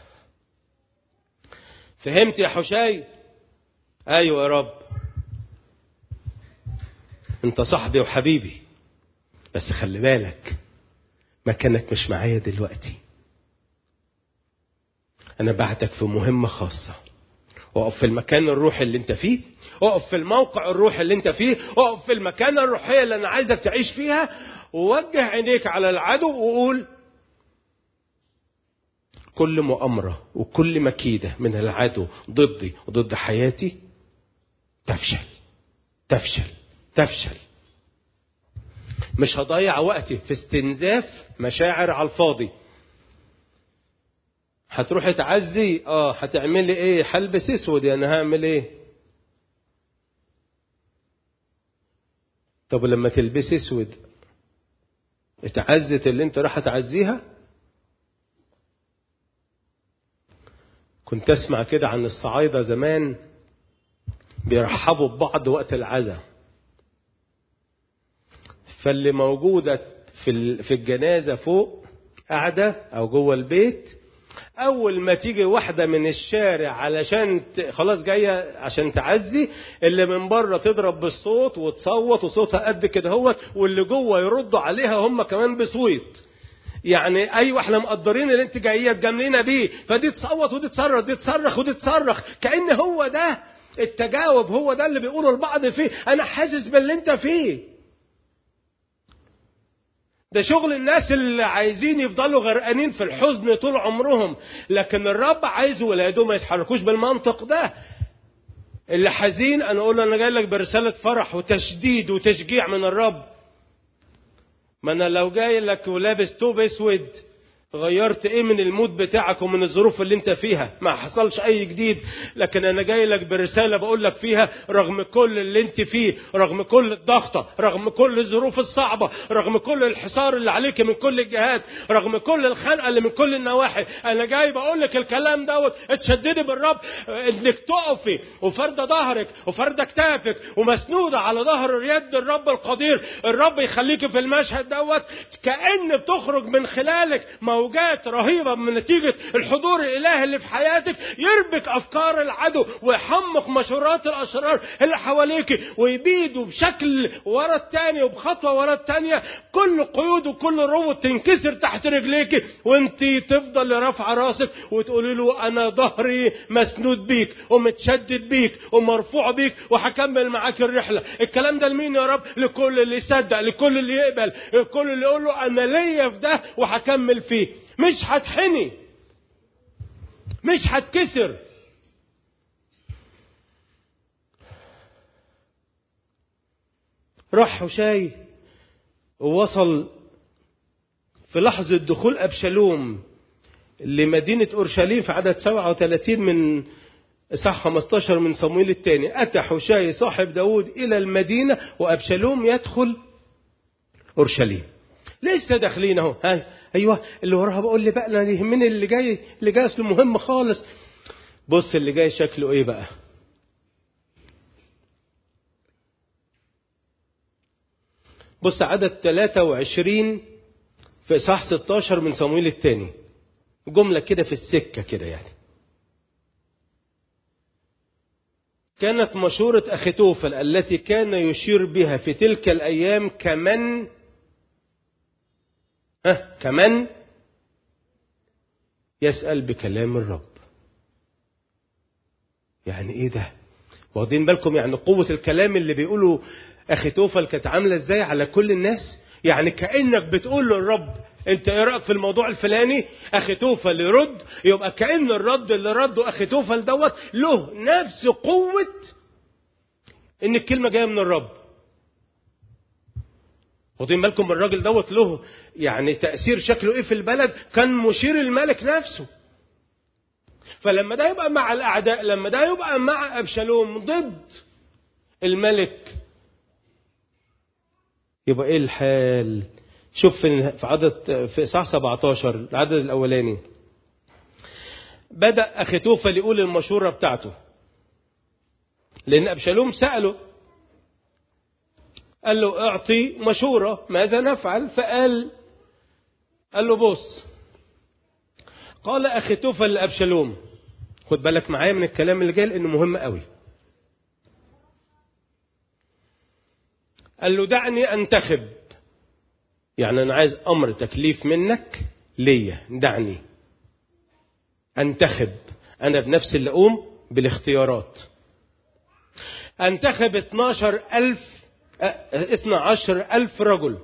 فهمت يا حشاي ايوه يا رب انت صاحبي وحبيبي بس خلي بالك مكانك مش معايا دلوقتي انا بعتك في مهمة خاصة اقف في المكان الروحي اللي انت فيه اقف في الموقع الروحي اللي انت فيه اقف في المكان الروحية اللي انا عايزك تعيش فيها ووجه عينيك على العدو وقول كل مؤامرة وكل مكيدة من العدو ضدي وضد حياتي تفشل تفشل تفشل مش هضيع وقتي في استنزاف مشاعر على الفاضي هتروحي تعزي اه هتعملي ايه هلبس اسود يعني هعمل ايه طب لما تلبسي اسود اتعزت اللي انت راح تعزيها كنت اسمع كده عن الصعايدة زمان بيرحبوا ببعض وقت العزاء فاللي موجودة في في الجنازة فوق قاعدة أو جوه البيت أول ما تيجي واحدة من الشارع علشان ت... خلاص جاية عشان تعزي اللي من بره تضرب بالصوت وتصوت وصوتها قد كده هو واللي جوه يردوا عليها هم كمان بصويت يعني ايوه احنا مقدرين اللي انت جايه تجاملينا بيه فدي تصوت ودي تصرخ دي تصرخ ودي تصرخ كان هو ده التجاوب هو ده اللي بيقوله البعض فيه انا حاسس باللي انت فيه ده شغل الناس اللي عايزين يفضلوا غرقانين في الحزن طول عمرهم لكن الرب عايز ولاده ما يتحركوش بالمنطق ده اللي حزين انا اقول له انا جاي لك برساله فرح وتشديد وتشجيع من الرب ما انا لو جاي لك ولابس توب اسود غيرت ايه من المود بتاعك ومن الظروف اللي انت فيها ما حصلش اي جديد لكن انا جاي لك برساله بقول لك فيها رغم كل اللي انت فيه رغم كل الضغطه رغم كل الظروف الصعبه رغم كل الحصار اللي عليك من كل الجهات رغم كل الخنقه اللي من كل النواحي انا جاي بقول لك الكلام دوت اتشددي بالرب انك تقفي وفرده ظهرك وفرده كتافك ومسنوده على ظهر يد الرب القدير الرب يخليكي في المشهد دوت كان بتخرج من خلالك موجات رهيبة من نتيجة الحضور الإلهي اللي في حياتك يربك أفكار العدو ويحمق مشورات الأشرار اللي حواليك ويبيدوا بشكل ورا التاني وبخطوة ورا التانية كل قيود وكل روض تنكسر تحت رجليك وانت تفضل رافعة راسك وتقولي له أنا ظهري مسنود بيك ومتشدد بيك ومرفوع بيك وهكمل معاك الرحلة الكلام ده لمين يا رب لكل اللي يصدق لكل اللي يقبل لكل اللي يقول له أنا ليا في ده وهكمل فيه مش هتحني مش هتكسر راح حشاي ووصل في لحظة دخول أبشالوم لمدينة أورشليم في عدد 37 من إصحاح 15 من صمويل الثاني أتى حشاي صاحب داود إلى المدينة وأبشالوم يدخل أورشليم لسه داخلين اهو ها ايوه اللي وراها بقول لي بقى انا يهمني اللي جاي اللي جاي اصله مهم خالص بص اللي جاي شكله ايه بقى بص عدد 23 في اصحاح 16 من صمويل الثاني جمله كده في السكه كده يعني كانت مشورة أخيتوفل التي كان يشير بها في تلك الأيام كمن ها كمان يسأل بكلام الرب يعني ايه ده واخدين بالكم يعني قوة الكلام اللي بيقوله اخي توفل كانت عاملة ازاي على كل الناس يعني كأنك بتقول للرب انت ايه رأيك في الموضوع الفلاني اخي توفل يرد يبقى كأن الرد اللي رده اخي توفل دوت له نفس قوة ان الكلمه جايه من الرب واخدين بالكم الراجل دوت له يعني تاثير شكله ايه في البلد كان مشير الملك نفسه فلما ده يبقى مع الاعداء لما ده يبقى مع ابشالوم ضد الملك يبقى ايه الحال شوف في عدد في اصحاح 17 العدد الاولاني بدا اخيتوفل يقول المشوره بتاعته لان ابشالوم ساله قال له اعطي مشوره ماذا نفعل فقال قال له بص قال اخيتوفل لابشالوم خد بالك معايا من الكلام اللي جاي لانه مهم قوي قال له دعني انتخب يعني انا عايز امر تكليف منك ليا دعني انتخب انا بنفسي اللي اقوم بالاختيارات انتخب 12 ألف 12 ألف رجل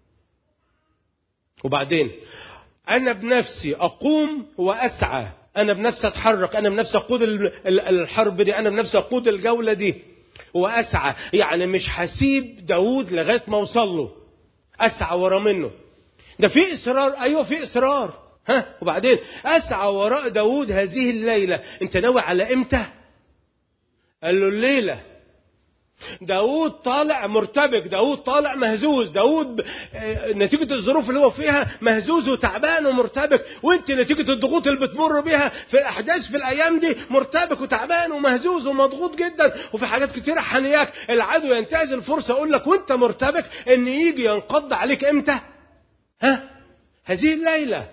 وبعدين أنا بنفسي أقوم وأسعى أنا بنفسي أتحرك أنا بنفسي أقود الحرب دي أنا بنفسي أقود الجولة دي وأسعى يعني مش هسيب داود لغاية ما أوصل له أسعى ورا منه ده في إصرار أيوه في إصرار ها وبعدين أسعى وراء داود هذه الليلة أنت ناوي على إمتى قال له الليلة داود طالع مرتبك داود طالع مهزوز داود نتيجة الظروف اللي هو فيها مهزوز وتعبان ومرتبك وانت نتيجة الضغوط اللي بتمر بيها في الأحداث في الأيام دي مرتبك وتعبان ومهزوز ومضغوط جدا وفي حاجات كتيرة حنياك العدو ينتهز الفرصة يقول لك وانت مرتبك ان يجي ينقض عليك امتى ها هذه الليلة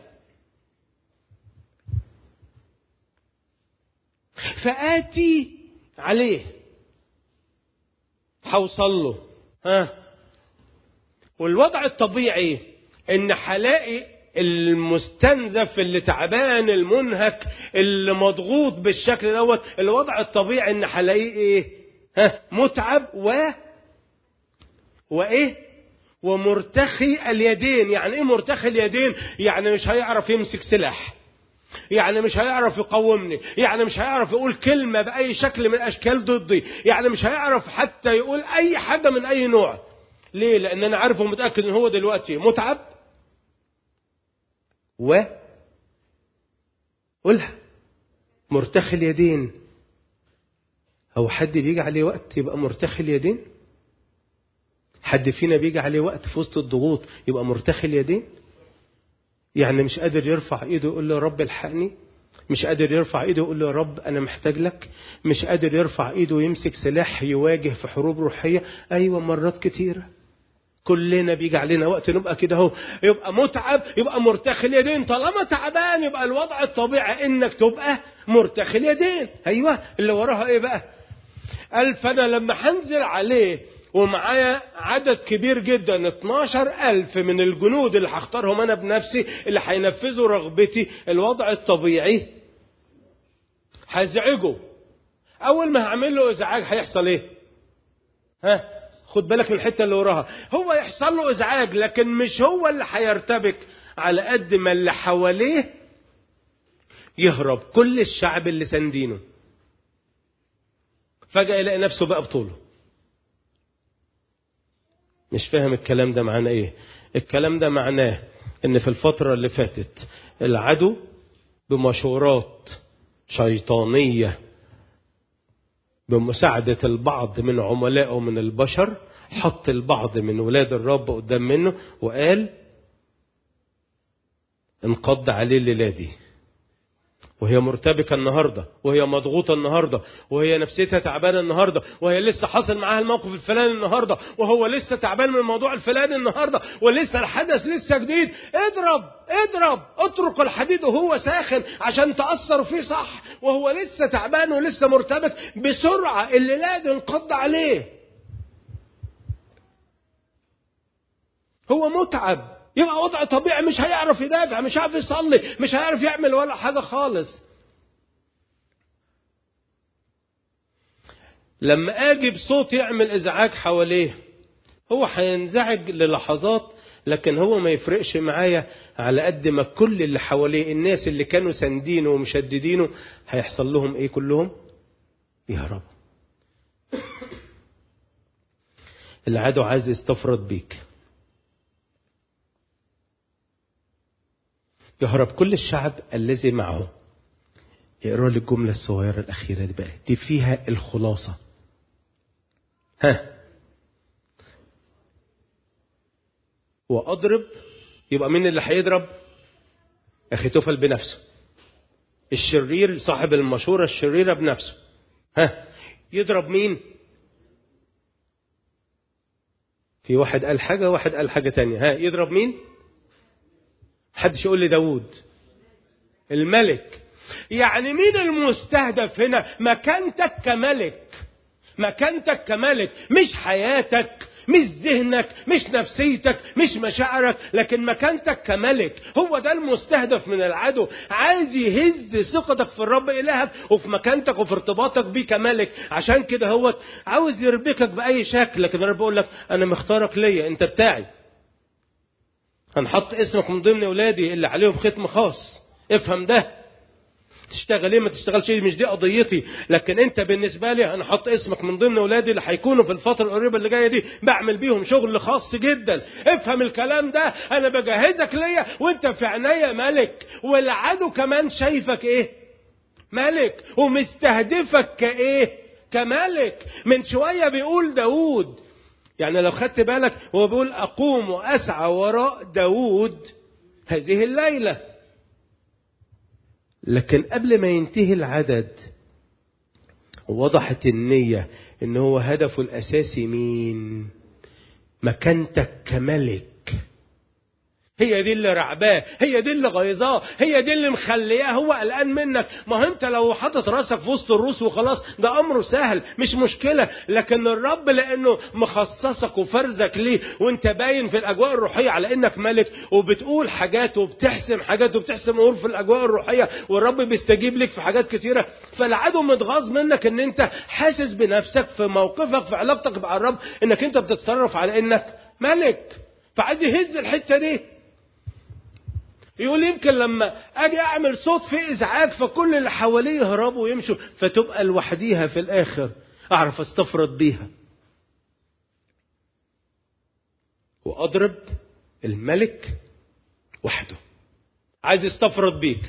فآتي عليه هوصل له ها والوضع الطبيعي ان هلاقي المستنزف اللي تعبان المنهك اللي مضغوط بالشكل دوت الوضع الطبيعي ان هلاقيه ايه ها متعب و وايه ومرتخي اليدين يعني ايه مرتخي اليدين يعني مش هيعرف يمسك سلاح يعني مش هيعرف يقومني يعني مش هيعرف يقول كلمة بأي شكل من الأشكال ضدي يعني مش هيعرف حتى يقول أي حاجة من أي نوع ليه لأن أنا عارف ومتأكد أن هو دلوقتي متعب و قولها مرتخي اليدين هو حد بيجي عليه وقت يبقى مرتخي اليدين حد فينا بيجي عليه وقت في وسط الضغوط يبقى مرتخي اليدين يعني مش قادر يرفع ايده يقول له يا رب الحقني مش قادر يرفع ايده يقول له يا رب انا محتاج لك مش قادر يرفع ايده ويمسك سلاح يواجه في حروب روحيه ايوه مرات كتيره كلنا بيجي علينا وقت نبقى كده اهو يبقى متعب يبقى مرتخي اليدين طالما تعبان يبقى الوضع الطبيعي انك تبقى مرتخي اليدين ايوه اللي وراها ايه بقى قال فانا لما هنزل عليه ومعايا عدد كبير جدا 12 ألف من الجنود اللي هختارهم أنا بنفسي اللي هينفذوا رغبتي الوضع الطبيعي هزعجه أول ما هعمل له إزعاج هيحصل إيه؟ ها؟ خد بالك من الحتة اللي وراها هو يحصل له إزعاج لكن مش هو اللي هيرتبك على قد ما اللي حواليه يهرب كل الشعب اللي ساندينه فجأة يلاقي نفسه بقى بطوله مش فاهم الكلام ده معناه ايه الكلام ده معناه ان في الفترة اللي فاتت العدو بمشورات شيطانية بمساعدة البعض من عملائه من البشر حط البعض من ولاد الرب قدام منه وقال انقض عليه الليلة دي وهي مرتبكة النهاردة وهي مضغوطة النهاردة وهي نفسيتها تعبانة النهاردة وهي لسه حاصل معاها الموقف الفلاني النهاردة وهو لسه تعبان من الموضوع الفلاني النهاردة ولسه الحدث لسه جديد اضرب اضرب اترك الحديد وهو ساخن عشان تأثر فيه صح وهو لسه تعبان ولسه مرتبك بسرعة اللي لازم انقض عليه هو متعب يبقى وضع طبيعي مش هيعرف يدافع مش هيعرف يصلي مش هيعرف يعمل ولا حاجة خالص لما اجي بصوت يعمل ازعاج حواليه هو هينزعج للحظات لكن هو ما يفرقش معايا على قد ما كل اللي حواليه الناس اللي كانوا ساندينه ومشددينه هيحصل لهم ايه كلهم يهربوا العدو عايز يستفرد بيك يهرب كل الشعب الذي معه اقرا لي الجمله الصغيره الاخيره دي بقى دي فيها الخلاصه ها واضرب يبقى مين اللي هيضرب اخي توفل بنفسه الشرير صاحب المشورة الشريرة بنفسه ها يضرب مين في واحد قال حاجة واحد قال حاجة تانية ها يضرب مين حدش يقول لي داود الملك يعني مين المستهدف هنا مكانتك كملك مكانتك كملك مش حياتك مش ذهنك مش نفسيتك مش مشاعرك لكن مكانتك كملك هو ده المستهدف من العدو عايز يهز ثقتك في الرب إلهك وفي مكانتك وفي ارتباطك بيه كملك عشان كده هو عاوز يربكك بأي شكل لكن الرب يقول لك أنا مختارك ليا أنت بتاعي هنحط اسمك من ضمن أولادي اللي عليهم ختم خاص افهم ده تشتغل ايه ما تشتغلش ايه مش دي قضيتي لكن انت بالنسبه لي انا حاطط اسمك من ضمن اولادي اللي هيكونوا في الفتره القريبه اللي جايه دي بعمل بيهم شغل خاص جدا افهم الكلام ده انا بجهزك ليا وانت في عينيا ملك والعدو كمان شايفك ايه ملك ومستهدفك كايه كملك من شويه بيقول داود يعني لو خدت بالك هو بيقول اقوم واسعى وراء داود هذه الليله لكن قبل ما ينتهي العدد وضحت النية ان هو هدفه الاساسي مين مكانتك كملك هي دي اللي رعباه هي دي اللي غيظاه هي دي اللي مخلياه هو قلقان منك ما هو انت لو حاطط راسك في وسط الروس وخلاص ده امره سهل مش مشكله لكن الرب لانه مخصصك وفرزك ليه وانت باين في الاجواء الروحيه على انك ملك وبتقول حاجات وبتحسم حاجات وبتحسم امور في الاجواء الروحيه والرب بيستجيب لك في حاجات كتيره فالعدو متغاظ منك ان انت حاسس بنفسك في موقفك في علاقتك مع الرب انك انت بتتصرف على انك ملك فعايز يهز الحته دي يقول يمكن لما اجي اعمل صوت فيه ازعاج فكل اللي حواليه يهربوا ويمشوا فتبقى لوحديها في الاخر اعرف استفرد بيها واضرب الملك وحده عايز يستفرد بيك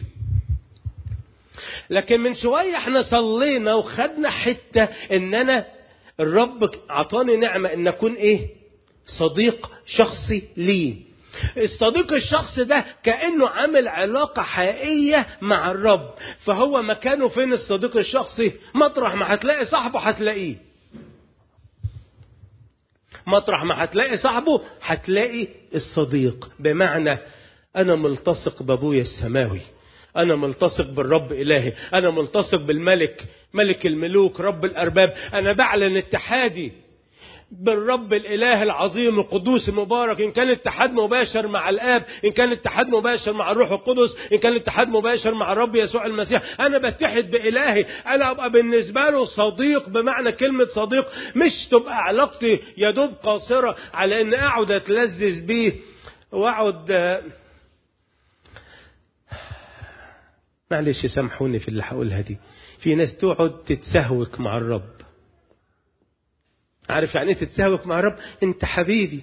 لكن من شويه احنا صلينا وخدنا حته ان انا الرب اعطاني نعمه ان اكون ايه صديق شخصي ليه الصديق الشخص ده كأنه عامل علاقة حقيقية مع الرب فهو مكانه فين الصديق الشخصي مطرح ما هتلاقي صاحبه هتلاقيه مطرح ما هتلاقي صاحبه هتلاقي الصديق بمعنى أنا ملتصق بأبويا السماوي أنا ملتصق بالرب إلهي أنا ملتصق بالملك ملك الملوك رب الأرباب أنا بعلن اتحادي بالرب الاله العظيم القدوس المبارك ان كان اتحاد مباشر مع الاب ان كان اتحاد مباشر مع الروح القدس ان كان اتحاد مباشر مع الرب يسوع المسيح انا بتحد بالهي انا ابقى بالنسبه له صديق بمعنى كلمه صديق مش تبقى علاقتي يا دوب قاصره على ان اقعد اتلذذ بيه واقعد معلش سامحوني في اللي هقولها دي في ناس تقعد تتسهوك مع الرب عارف يعني ايه تتساوك مع رب انت حبيبي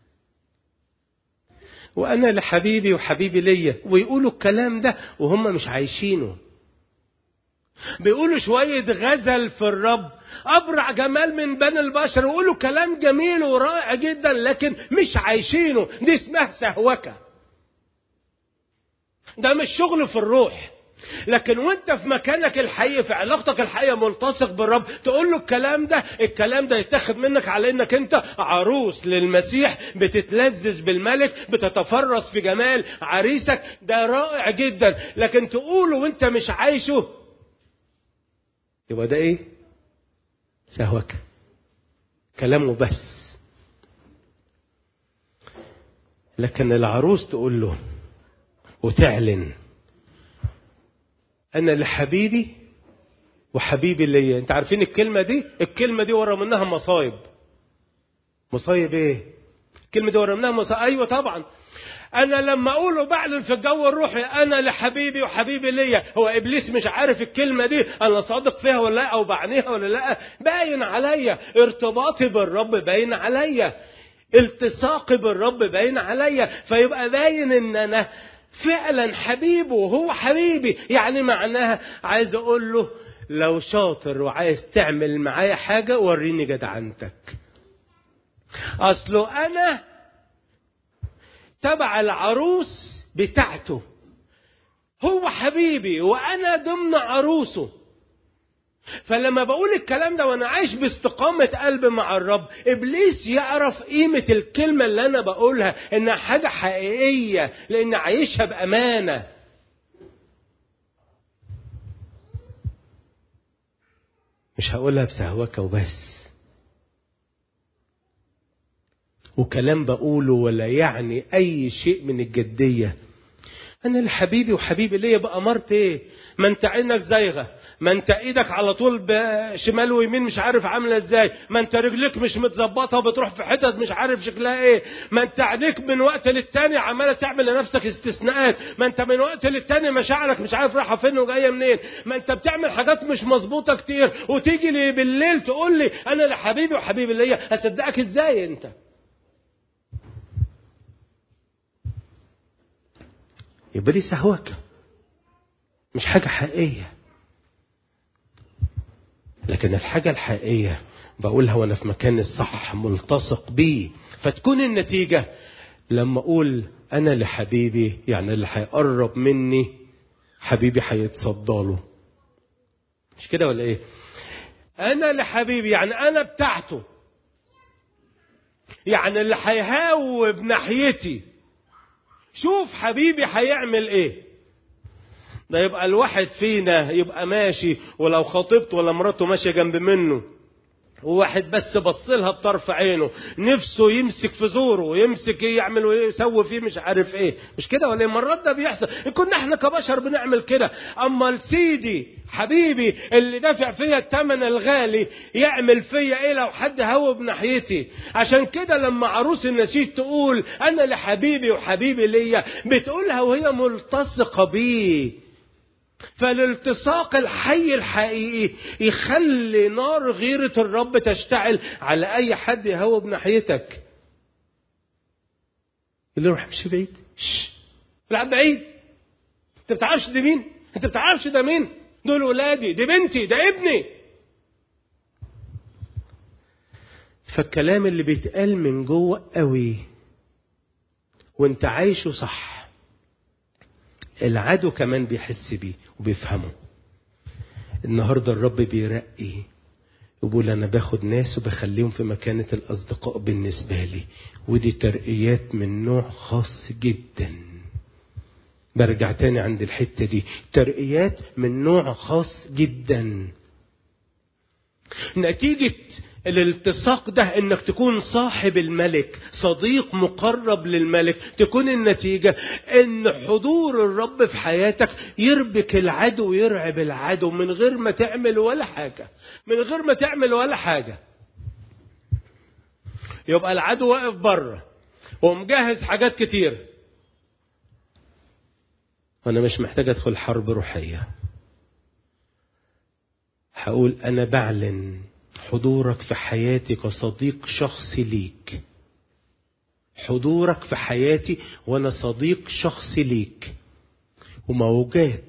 وانا لحبيبي وحبيبي ليا ويقولوا الكلام ده وهم مش عايشينه بيقولوا شوية غزل في الرب أبرع جمال من بني البشر ويقولوا كلام جميل ورائع جدا لكن مش عايشينه دي اسمها سهوكة ده مش شغل في الروح لكن وانت في مكانك الحقيقي في علاقتك الحقيقيه ملتصق بالرب تقول له الكلام ده الكلام ده يتاخد منك على انك انت عروس للمسيح بتتلذذ بالملك بتتفرس في جمال عريسك ده رائع جدا لكن تقوله وانت مش عايشه يبقى ده ايه سهوكه كلامه بس لكن العروس تقول له وتعلن انا لحبيبي وحبيبي ليا انت عارفين الكلمه دي الكلمه دي ورا منها مصايب مصايب ايه الكلمه دي ورا منها مصايب ايوه طبعا انا لما اقوله بعلن في الجو الروحي انا لحبيبي وحبيبي ليا هو ابليس مش عارف الكلمه دي انا صادق فيها ولا لا او بعنيها ولا لا باين عليا ارتباطي بالرب باين عليا التصاقي بالرب باين عليا فيبقى باين ان انا فعلا حبيبه وهو حبيبي يعني معناها عايز اقول له لو شاطر وعايز تعمل معايا حاجه وريني جدعنتك اصله انا تبع العروس بتاعته هو حبيبي وانا ضمن عروسه فلما بقول الكلام ده وانا عايش باستقامة قلب مع الرب ابليس يعرف قيمة الكلمة اللي انا بقولها انها حاجة حقيقية لان عايشها بامانة مش هقولها بسهوكة وبس وكلام بقوله ولا يعني اي شيء من الجدية انا لحبيبي وحبيبي ليا بقى مرت ايه ما انت عينك زايغه ما انت ايدك على طول شمال ويمين مش عارف عامله ازاي ما انت رجلك مش متظبطه وبتروح في حتت مش عارف شكلها ايه ما انت عينيك من وقت للتاني عماله تعمل لنفسك استثناءات ما انت من وقت للتاني مشاعرك مش عارف رايحه فين وجايه منين ما انت بتعمل حاجات مش مظبوطه كتير وتيجي لي بالليل تقول لي انا لحبيبي وحبيبي ليا هصدقك ازاي انت يبقى دي سهوكه مش حاجه حقيقيه لكن الحاجة الحقيقية بقولها وانا في مكان الصح ملتصق بيه فتكون النتيجة لما اقول انا لحبيبي يعني اللي هيقرب مني حبيبي هيتصدى له مش كده ولا ايه انا لحبيبي يعني انا بتاعته يعني اللي هيهاوب ناحيتي شوف حبيبي هيعمل ايه ده يبقى الواحد فينا يبقى ماشي ولو خطيبته ولا مراته ماشيه جنب منه وواحد بس بص لها بطرف عينه نفسه يمسك في زوره ويمسك يعمل ويسوي فيه مش عارف ايه مش كده ولا مرات ده بيحصل كنا احنا كبشر بنعمل كده اما سيدي حبيبي اللي دافع فيا الثمن الغالي يعمل فيا ايه لو حد هوب ناحيتي عشان كده لما عروس النشيد تقول انا لحبيبي وحبيبي ليا بتقولها وهي ملتصقه بيه فالالتصاق الحي الحقيقي يخلي نار غيرة الرب تشتعل على أي حد يهوب ناحيتك اللي روح مش بعيد شش العب بعيد انت بتعرفش ده مين انت بتعرفش ده مين دول ولادي دي بنتي ده ابني فالكلام اللي بيتقال من جوه قوي وانت عايشه صح العدو كمان بيحس بيه وبيفهمه النهارده الرب بيرقي وبيقول انا باخد ناس وبخليهم في مكانه الاصدقاء بالنسبه لي ودي ترقيات من نوع خاص جدا برجع تاني عند الحته دي ترقيات من نوع خاص جدا نتيجه الالتصاق ده انك تكون صاحب الملك صديق مقرب للملك تكون النتيجة ان حضور الرب في حياتك يربك العدو ويرعب العدو من غير ما تعمل ولا حاجة من غير ما تعمل ولا حاجة يبقى العدو واقف بره ومجهز حاجات كتير وانا مش محتاج ادخل حرب روحية هقول انا بعلن حضورك في حياتي كصديق شخصي ليك حضورك في حياتي وانا صديق شخصي ليك وموجات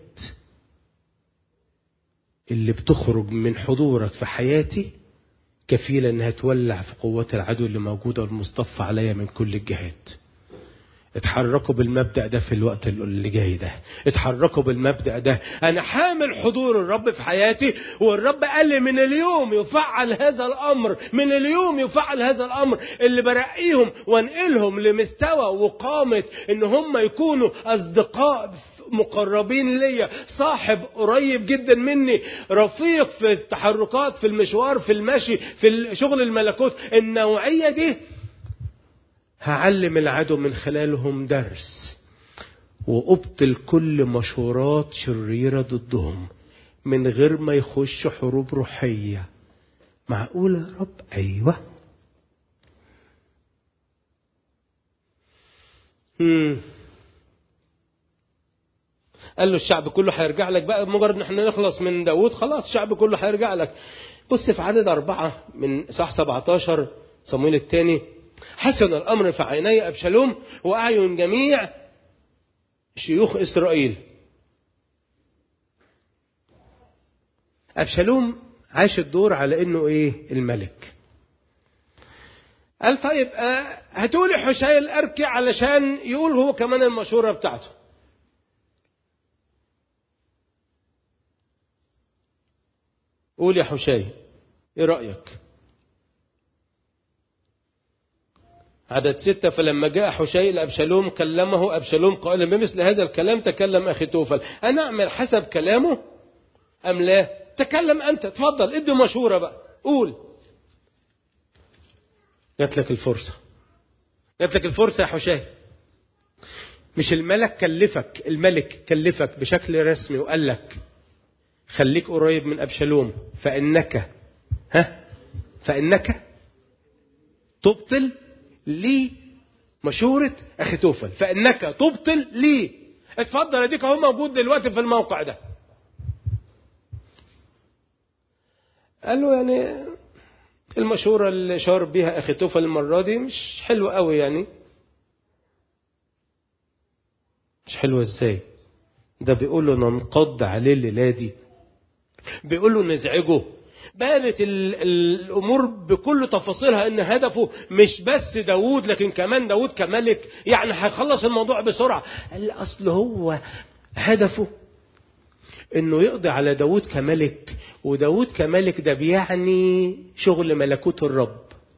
اللي بتخرج من حضورك في حياتي كفيلة انها تولع في قوات العدو اللي موجودة المصطفى عليا من كل الجهات اتحركوا بالمبدأ ده في الوقت اللي جاي ده اتحركوا بالمبدأ ده انا حامل حضور الرب في حياتي والرب قال لي من اليوم يفعل هذا الامر من اليوم يفعل هذا الامر اللي برقيهم وانقلهم لمستوى وقامة ان هم يكونوا اصدقاء مقربين ليا صاحب قريب جدا مني رفيق في التحركات في المشوار في المشي في شغل الملكوت النوعية دي هعلم العدو من خلالهم درس وأبطل كل مشورات شريرة ضدهم من غير ما يخش حروب روحية معقولة يا رب أيوة مم. قال له الشعب كله هيرجع لك بقى مجرد ان احنا نخلص من داوود خلاص الشعب كله هيرجع لك بص في عدد أربعة من صح 17 صمويل الثاني حسن الأمر في عيني أبشالوم وأعين جميع شيوخ إسرائيل أبشالوم عاش الدور على إنه إيه الملك قال طيب آه هاتولي حشاي الأركي علشان يقول هو كمان المشورة بتاعته قول يا حشاي ايه رأيك عدد ستة فلما جاء حشي لأبشالوم كلمه أبشالوم قائلا بمثل هذا الكلام تكلم أخي توفل أنا أعمل حسب كلامه أم لا تكلم أنت تفضل ادي مشورة بقى قول جات لك الفرصة جات لك الفرصة يا حشاي مش الملك كلفك الملك كلفك بشكل رسمي وقال لك خليك قريب من أبشالوم فإنك ها فإنك تبطل لي مشورة أخي توفل فإنك تبطل لي اتفضل اديك اهو موجود دلوقتي في الموقع ده قال له يعني المشورة اللي شار بيها أخي توفل المرة دي مش حلوة قوي يعني مش حلوة ازاي ده بيقول له ننقض عليه الليلة دي بيقول له نزعجه بانت الامور بكل تفاصيلها ان هدفه مش بس داوود لكن كمان داوود كملك يعني هيخلص الموضوع بسرعه قال اصل هو هدفه انه يقضي على داوود كملك وداوود كملك ده بيعني شغل ملكوت الرب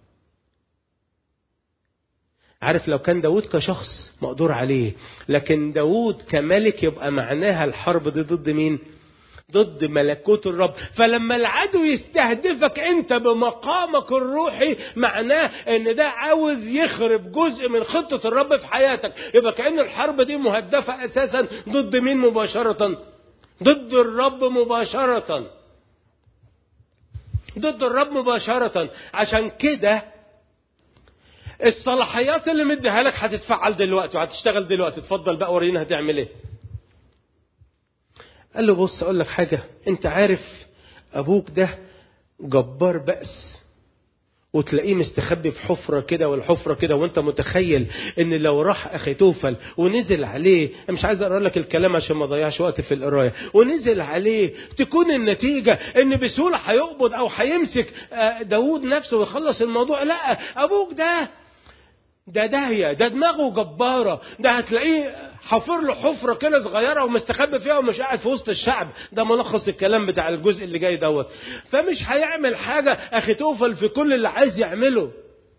عارف لو كان داود كشخص مقدور عليه لكن داود كملك يبقى معناها الحرب دي ضد مين ضد ملكوت الرب فلما العدو يستهدفك انت بمقامك الروحي معناه ان ده عاوز يخرب جزء من خطة الرب في حياتك يبقى كأن الحرب دي مهدفة اساسا ضد مين مباشرة ضد الرب مباشرة ضد الرب مباشرة عشان كده الصلاحيات اللي مديها لك هتتفعل دلوقتي وهتشتغل دلوقتي اتفضل بقى ورينا هتعمل ايه قال له بص اقول لك حاجة انت عارف ابوك ده جبار بأس وتلاقيه مستخبي في حفرة كده والحفرة كده وانت متخيل ان لو راح اخي توفل ونزل عليه مش عايز اقرا لك الكلام عشان ما اضيعش وقت في القرايه ونزل عليه تكون النتيجة ان بسهولة هيقبض او هيمسك داود نفسه ويخلص الموضوع لا ابوك ده ده داهية ده دماغه جبارة ده هتلاقيه حفر له حفرة كده صغيرة ومستخبي فيها ومش قاعد في وسط الشعب ده ملخص الكلام بتاع الجزء اللي جاي دوت فمش هيعمل حاجة أخي توفل في كل اللي عايز يعمله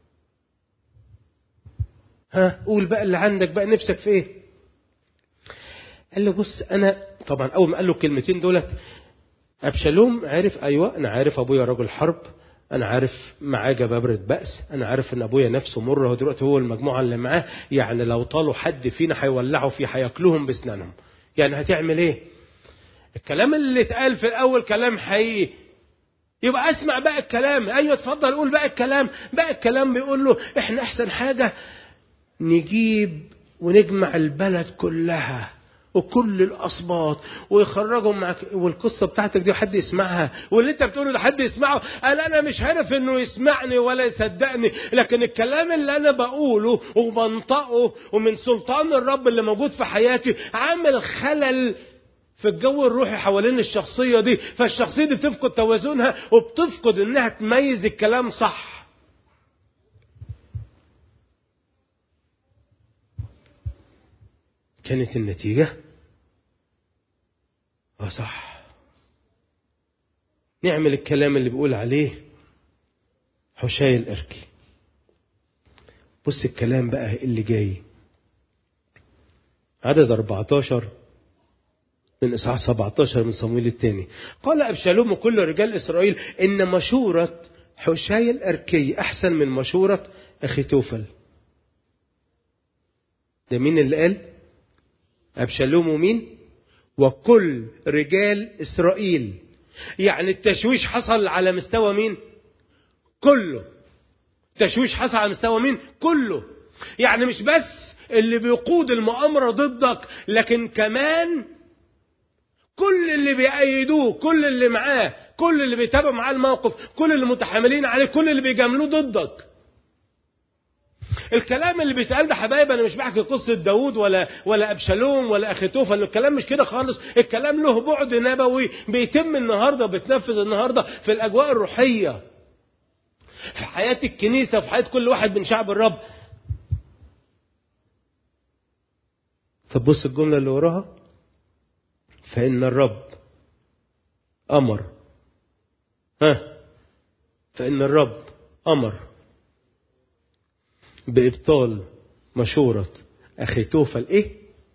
ها قول بقى اللي عندك بقى نفسك في ايه قال له بص انا طبعا اول ما قال له الكلمتين دولت ابشالوم عرف ايوه انا عارف ابويا رجل حرب انا عارف معاه جبابرة بأس انا عارف ان ابويا نفسه مر هو دلوقتي هو المجموعة اللي معاه يعني لو طالوا حد فينا هيولعوا فيه هياكلوهم باسنانهم يعني هتعمل ايه الكلام اللي اتقال في الاول كلام حقيقي يبقى اسمع بقى الكلام ايوه اتفضل قول بقى الكلام بقى الكلام بيقول له احنا احسن حاجة نجيب ونجمع البلد كلها وكل الاسباط ويخرجهم معك والقصه بتاعتك دي حد يسمعها واللي انت بتقوله ده حد يسمعه قال انا مش عارف انه يسمعني ولا يصدقني لكن الكلام اللي انا بقوله وبنطقه ومن سلطان الرب اللي موجود في حياتي عامل خلل في الجو الروحي حوالين الشخصية دي فالشخصية دي بتفقد توازنها وبتفقد انها تميز الكلام صح كانت النتيجة اه صح نعمل الكلام اللي بيقول عليه حشاي الأركي بص الكلام بقى اللي جاي عدد 14 من إصحاح 17 من صمويل الثاني قال أبشالوم كل رجال إسرائيل إن مشورة حشاي الأركي أحسن من مشورة أخي توفل ده مين اللي قال أبشالوم ومين وكل رجال إسرائيل يعني التشويش حصل على مستوى مين كله التشويش حصل على مستوى مين كله يعني مش بس اللي بيقود المؤامرة ضدك لكن كمان كل اللي بيأيدوه كل اللي معاه كل اللي بيتابعوا معاه الموقف كل اللي متحملين عليه كل اللي بيجاملوه ضدك الكلام اللي بيتقال ده حبايب انا مش بحكي قصه داوود ولا ولا ابشالوم ولا اخيتوفل الكلام مش كده خالص الكلام له بعد نبوي بيتم النهارده بيتنفذ النهارده في الاجواء الروحيه في حياه الكنيسه في حياه كل واحد من شعب الرب طب بص الجمله اللي وراها فان الرب امر ها فان الرب امر بإبطال مشورة أخيتوفل إيه؟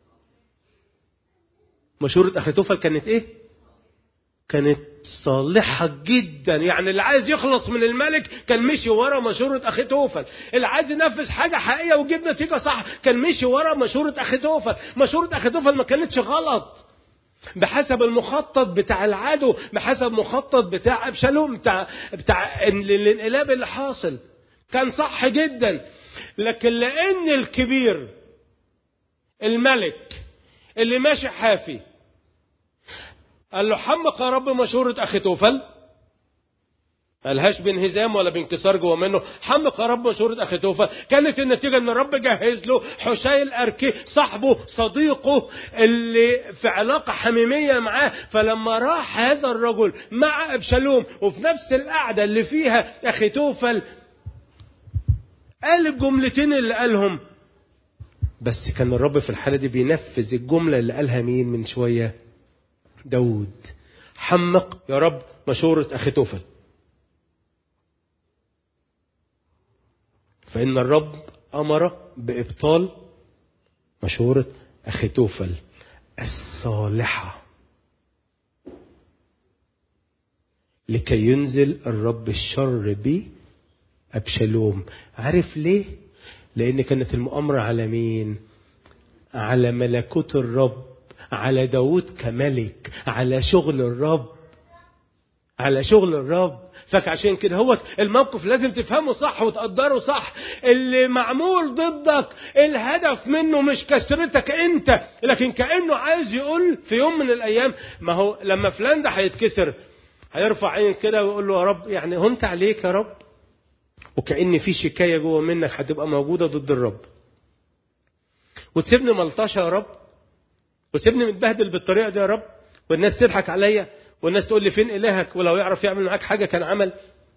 مشورة أخيتوفل كانت إيه؟ كانت صالحة جدا يعني اللي عايز يخلص من الملك كان مشي ورا مشورة أخيتوفل اللي عايز ينفذ حاجة حقيقية ويجيب نتيجة صح كان مشي ورا مشورة أخيتوفل مشورة أخيتوفل ما كانتش غلط بحسب المخطط بتاع العدو بحسب مخطط بتاع أبشالوم بتاع بتاع الانقلاب اللي حاصل كان صح جدا لكن لأن الكبير الملك اللي ماشي حافي قال له حمق يا رب مشورة أخي توفل قالهاش بانهزام ولا بانكسار جوه منه حمق يا رب مشورة أخي توفل كانت النتيجة أن الرب جهز له حشاي الأركي صاحبه صديقه اللي في علاقة حميمية معاه فلما راح هذا الرجل مع أبشالوم وفي نفس القعدة اللي فيها أخي توفل قال الجملتين اللي قالهم بس كان الرب في الحالة دي بينفذ الجملة اللي قالها مين من شوية داود حمق يا رب مشورة أخي توفل فإن الرب أمر بإبطال مشورة أخي توفل الصالحة لكي ينزل الرب الشر بي أبشالوم عارف ليه لأن كانت المؤامرة على مين على ملكوت الرب على داود كملك على شغل الرب على شغل الرب فعشان كده هو الموقف لازم تفهمه صح وتقدره صح اللي معمول ضدك الهدف منه مش كسرتك انت لكن كانه عايز يقول في يوم من الايام ما هو لما فلان ده هيتكسر هيرفع عين كده ويقول له يا رب يعني هنت عليك يا رب وكأن في شكاية جوه منك هتبقى موجودة ضد الرب وتسيبني ملطشة يا رب وتسيبني متبهدل بالطريقة دي يا رب والناس تضحك عليا والناس تقول لي فين إلهك ولو يعرف يعمل معاك حاجة كان عمل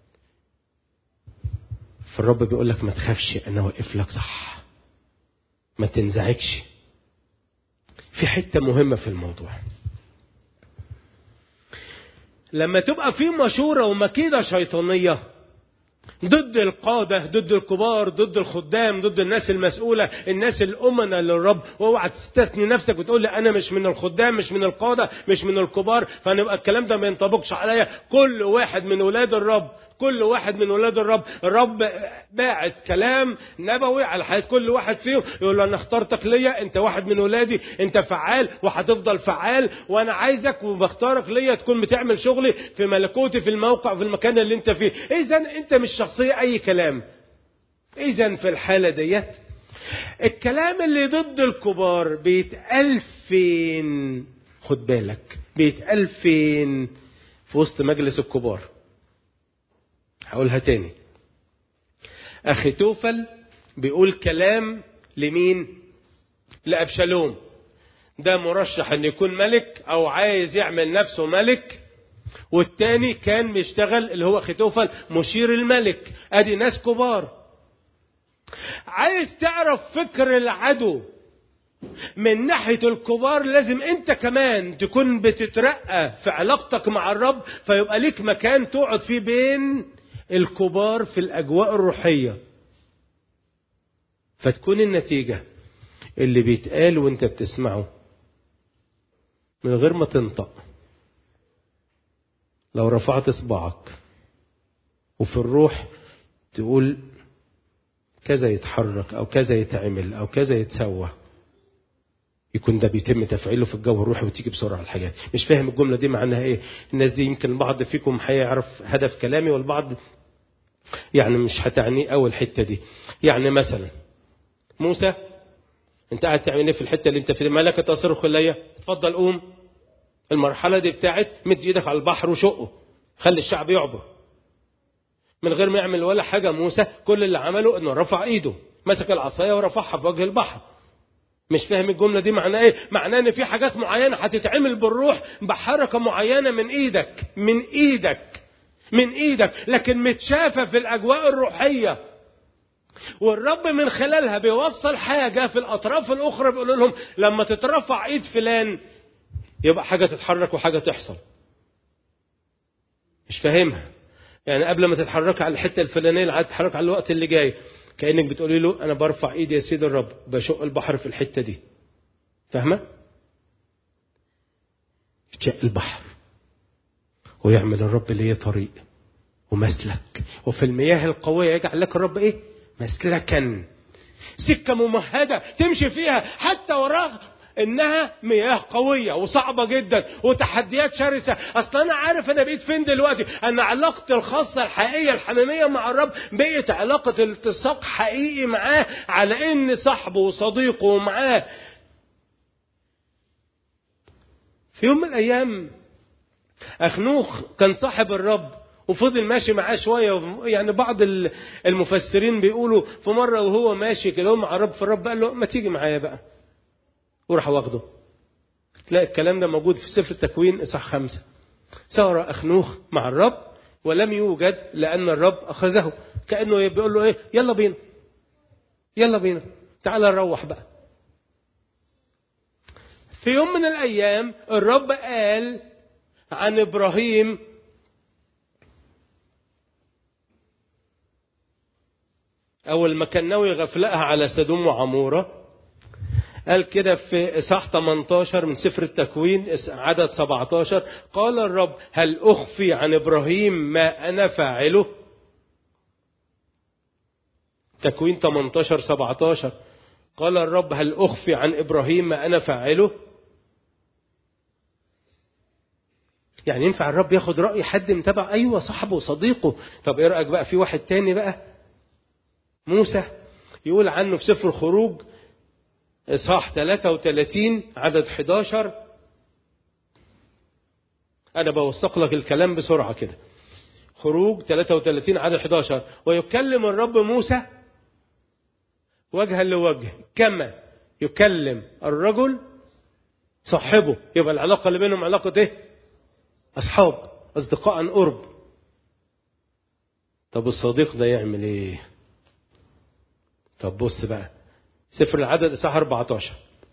فالرب بيقول لك ما تخافش أنا واقف لك صح ما تنزعجش في حتة مهمة في الموضوع لما تبقى في مشورة ومكيدة شيطانية ضد القادة ضد الكبار ضد الخدام ضد الناس المسؤولة الناس الأمنة للرب واوعى تستثني نفسك وتقول لي أنا مش من الخدام مش من القادة مش من الكبار فنبقى الكلام ده ما ينطبقش عليا كل واحد من ولاد الرب كل واحد من ولاد الرب الرب باعت كلام نبوي على حياة كل واحد فيهم يقول له انا اخترتك ليا انت واحد من ولادي انت فعال وهتفضل فعال وانا عايزك وبختارك ليا تكون بتعمل شغلي في ملكوتي في الموقع في المكان اللي انت فيه اذا انت مش شخصية اي كلام اذا في الحالة ديت الكلام اللي ضد الكبار بيتقال فين خد بالك بيتقال فين في وسط مجلس الكبار هقولها تاني أخي توفل بيقول كلام لمين لأبشالوم ده مرشح أن يكون ملك أو عايز يعمل نفسه ملك والتاني كان بيشتغل اللي هو أخي توفل مشير الملك أدي ناس كبار عايز تعرف فكر العدو من ناحية الكبار لازم انت كمان تكون بتترقى في علاقتك مع الرب فيبقى ليك مكان تقعد فيه بين الكبار في الأجواء الروحية فتكون النتيجة اللي بيتقال وانت بتسمعه من غير ما تنطق لو رفعت اصبعك وفي الروح تقول كذا يتحرك او كذا يتعمل او كذا يتسوى يكون ده بيتم تفعيله في الجو الروحي وتيجي بسرعه الحاجات مش فاهم الجمله دي معناها ايه الناس دي يمكن البعض فيكم هيعرف هدف كلامي والبعض يعني مش هتعنيه اول الحته دي يعني مثلا موسى انت قاعد تعمل ايه في الحته اللي انت في مالك تصرخ الي اتفضل قوم المرحلة دي بتاعت مد ايدك على البحر وشقه خلي الشعب يعبر من غير ما يعمل ولا حاجة موسى كل اللي عمله انه رفع ايده مسك العصاية ورفعها في وجه البحر مش فاهم الجملة دي معناه ايه معناه ان في حاجات معينة هتتعمل بالروح بحركة معينة من ايدك من ايدك من ايدك لكن متشافة في الاجواء الروحية والرب من خلالها بيوصل حاجة في الاطراف الاخرى بيقول لهم لما تترفع ايد فلان يبقى حاجة تتحرك وحاجة تحصل مش فاهمها يعني قبل ما تتحرك على الحتة الفلانية اللي هتتحرك على الوقت اللي جاي كأنك بتقولي له أنا برفع إيدي يا سيد الرب بشق البحر في الحتة دي فاهمة؟ يتشق البحر ويعمل الرب ليه طريق ومسلك وفي المياه القوية يجعل لك الرب إيه؟ مسلكا سكة ممهدة تمشي فيها حتى وراء انها مياه قويه وصعبه جدا وتحديات شرسه اصل انا عارف انا بقيت فين دلوقتي ان علاقتي الخاصه الحقيقيه الحميميه مع الرب بقت علاقه التصاق حقيقي معاه على ان صاحبه وصديقه ومعاه في يوم من الايام اخنوخ كان صاحب الرب وفضل ماشي معاه شويه يعني بعض المفسرين بيقولوا في مره وهو ماشي كده مع الرب فالرب قال له ما تيجي معايا بقى وراح واخده تلاقي الكلام ده موجود في سفر التكوين اصحاح خمسة سار أخنوخ مع الرب ولم يوجد لأن الرب أخذه كأنه بيقول له إيه يلا بينا يلا بينا تعال نروح بقى في يوم من الأيام الرب قال عن إبراهيم أول ما كان ناوي يغفلقها على سدوم وعمورة قال كده في إصحاح 18 من سفر التكوين عدد 17 قال الرب هل أخفي عن إبراهيم ما أنا فاعله تكوين 18 17 قال الرب هل أخفي عن إبراهيم ما أنا فاعله يعني ينفع الرب ياخد رأي حد متابع أيوة صاحبه وصديقه طب إيه رأيك بقى في واحد تاني بقى موسى يقول عنه في سفر الخروج إصحاح 33 عدد 11 أنا بوثق لك الكلام بسرعة كده خروج 33 عدد 11 ويكلم الرب موسى وجها لوجه كما يكلم الرجل صاحبه يبقى العلاقة اللي بينهم علاقة ايه أصحاب أصدقاء قرب طب الصديق ده يعمل ايه طب بص بقى سفر العدد إصحاح 14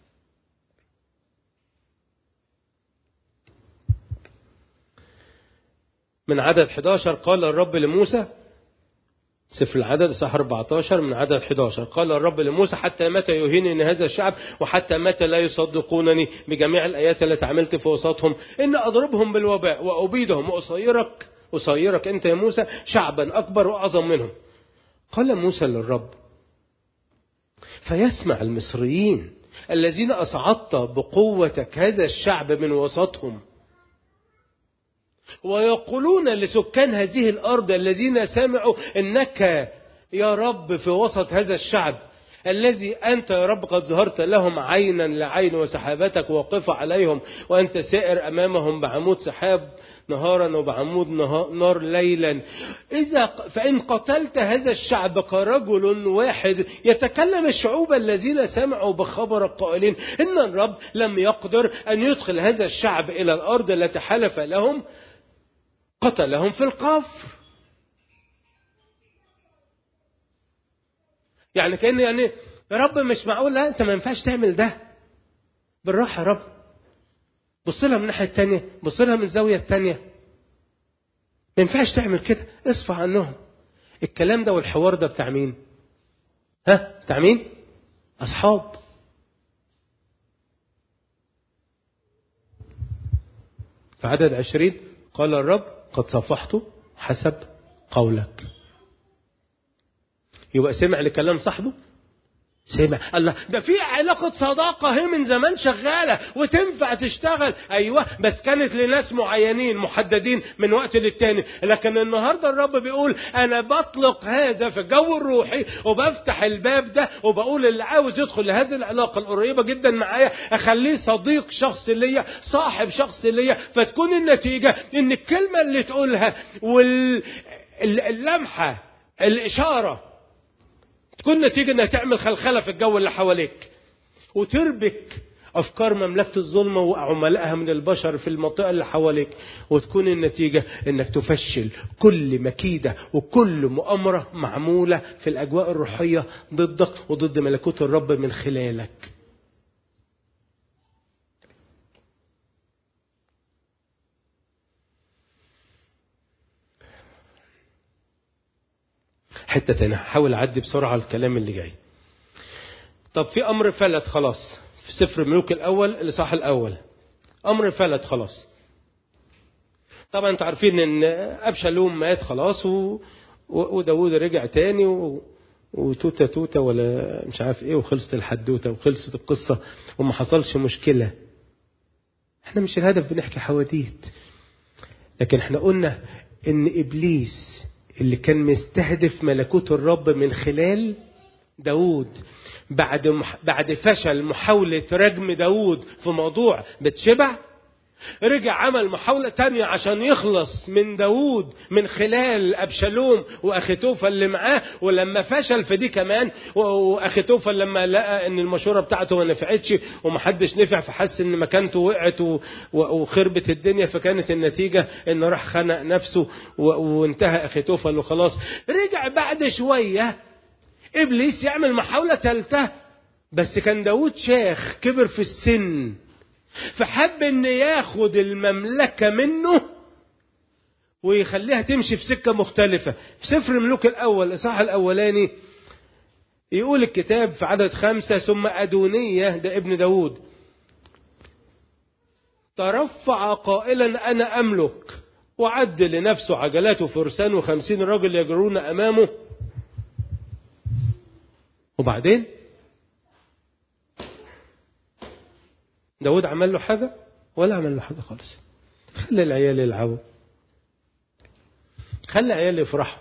من عدد 11 قال الرب لموسى سفر العدد إصحاح 14 من عدد 11 قال الرب لموسى حتى متى يهينني هذا الشعب وحتى متى لا يصدقونني بجميع الآيات التي عملت في وسطهم إن أضربهم بالوباء وأبيدهم وأصيرك أصيرك أنت يا موسى شعبا أكبر وأعظم منهم قال موسى للرب فيسمع المصريين الذين أصعدت بقوتك هذا الشعب من وسطهم ويقولون لسكان هذه الأرض الذين سمعوا أنك يا رب في وسط هذا الشعب الذي أنت يا رب قد ظهرت لهم عينا لعين وسحابتك واقفة عليهم وأنت سائر أمامهم بعمود سحاب نهارا وبعمود نار ليلا إذا فإن قتلت هذا الشعب كرجل واحد يتكلم الشعوب الذين سمعوا بخبر القائلين إن الرب لم يقدر أن يدخل هذا الشعب إلى الأرض التي حلف لهم قتلهم في القفر يعني كأن يعني يا رب مش معقول لا انت ما ينفعش تعمل ده بالراحه يا رب بص لها من الناحيه الثانيه بص لها من الزاويه الثانيه ما ينفعش تعمل كده اصفى عنهم الكلام ده والحوار ده بتاع مين ها بتاع مين اصحاب في عدد عشرين قال الرب قد صفحت حسب قولك يبقى سمع لكلام صاحبه سمع الله ده في علاقة صداقة هي من زمان شغالة وتنفع تشتغل أيوة بس كانت لناس معينين محددين من وقت للتاني لكن النهاردة الرب بيقول أنا بطلق هذا في الجو الروحي وبفتح الباب ده وبقول اللي عاوز يدخل لهذه العلاقة القريبة جدا معايا أخليه صديق شخص ليا صاحب شخص ليا فتكون النتيجة إن الكلمة اللي تقولها واللمحة الإشارة تكون نتيجة انها تعمل خلخلة في الجو اللي حواليك وتربك افكار مملكة الظلمة وعملائها من البشر في المنطقة اللي حواليك وتكون النتيجة انك تفشل كل مكيدة وكل مؤامرة معمولة في الاجواء الروحية ضدك وضد ملكوت الرب من خلالك حتة تانية هحاول أعدي بسرعة الكلام اللي جاي طب في أمر فلت خلاص في سفر ملوك الأول الإصحاح الأول أمر فلت خلاص طبعا انتوا عارفين ان ابشالوم مات خلاص و... وداوود رجع تاني و... وتوتة توتة ولا مش عارف ايه وخلصت الحدوتة وخلصت القصة وما حصلش مشكلة احنا مش الهدف بنحكي حواديت لكن احنا قلنا ان ابليس اللي كان مستهدف ملكوت الرب من خلال داود بعد مح... بعد فشل محاولة رجم داود في موضوع بتشبع رجع عمل محاولة تانية عشان يخلص من داود من خلال أبشالوم وأخيتوفا اللي معاه ولما فشل في دي كمان وأخيتوفا لما لقى أن المشورة بتاعته ما نفعتش ومحدش نفع فحس أن مكانته وقعت وخربت الدنيا فكانت النتيجة أنه راح خنق نفسه وانتهى أخيتوفا له خلاص رجع بعد شوية إبليس يعمل محاولة ثالثة بس كان داود شيخ كبر في السن فحب ان ياخد المملكة منه ويخليها تمشي في سكة مختلفة في سفر الملوك الأول الإصحاح الأولاني يقول الكتاب في عدد خمسة ثم أدونية ده ابن داود ترفع قائلا أنا أملك وعد لنفسه عجلات وفرسان وخمسين رجل يجرون أمامه وبعدين داود عمل له حاجة ولا عمل له حاجة خالص خلي العيال يلعبوا خلي العيال يفرحوا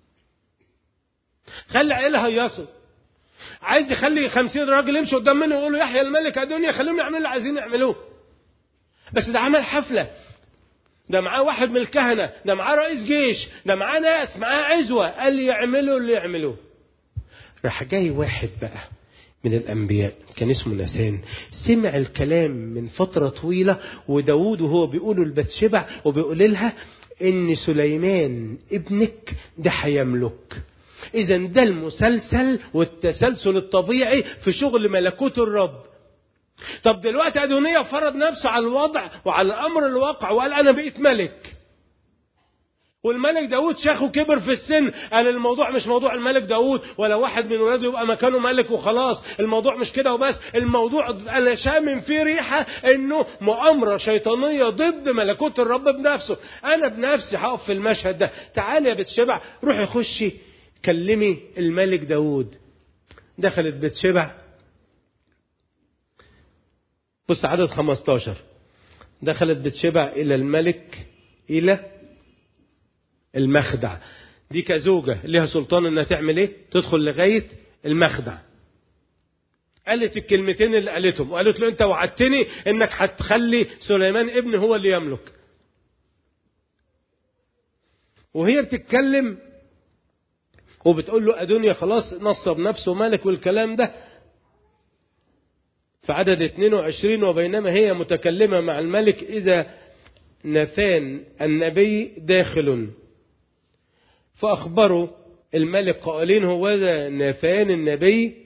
خلي العيال يهيصوا عايز يخلي خمسين راجل يمشوا قدام منه ويقولوا يحيى الملك الدنيا خليهم يعملوا اللي عايزين يعملوه بس ده عمل حفلة ده معاه واحد من الكهنة ده معاه رئيس جيش ده معاه ناس معاه عزوة قال لي يعملوا اللي يعملوه راح جاي واحد بقى من الأنبياء كان اسمه ناسان سمع الكلام من فترة طويلة وداود وهو بيقوله البتشبع وبيقول لها إن سليمان ابنك ده هيملك إذا ده المسلسل والتسلسل الطبيعي في شغل ملكوت الرب طب دلوقتي أدونية فرض نفسه على الوضع وعلى الأمر الواقع وقال أنا بقيت ملك والملك داود شيخه كبر في السن قال الموضوع مش موضوع الملك داود ولا واحد من ولاده يبقى مكانه ملك وخلاص الموضوع مش كده وبس الموضوع انا شامم فيه ريحة انه مؤامرة شيطانية ضد ملكوت الرب بنفسه انا بنفسي هقف في المشهد ده تعالي يا بتشبع روحي خشي كلمي الملك داود دخلت بتشبع بص عدد 15 دخلت بتشبع الى الملك الى المخدع دي كزوجة لها سلطان انها تعمل ايه تدخل لغاية المخدع قالت الكلمتين اللي قالتهم وقالت له انت وعدتني انك هتخلي سليمان ابن هو اللي يملك وهي بتتكلم وبتقول له أدونيا خلاص نصب نفسه ملك والكلام ده في عدد 22 وبينما هي متكلمة مع الملك إذا نثان النبي داخل فأخبروا الملك قائلين هو ذا ناثان النبي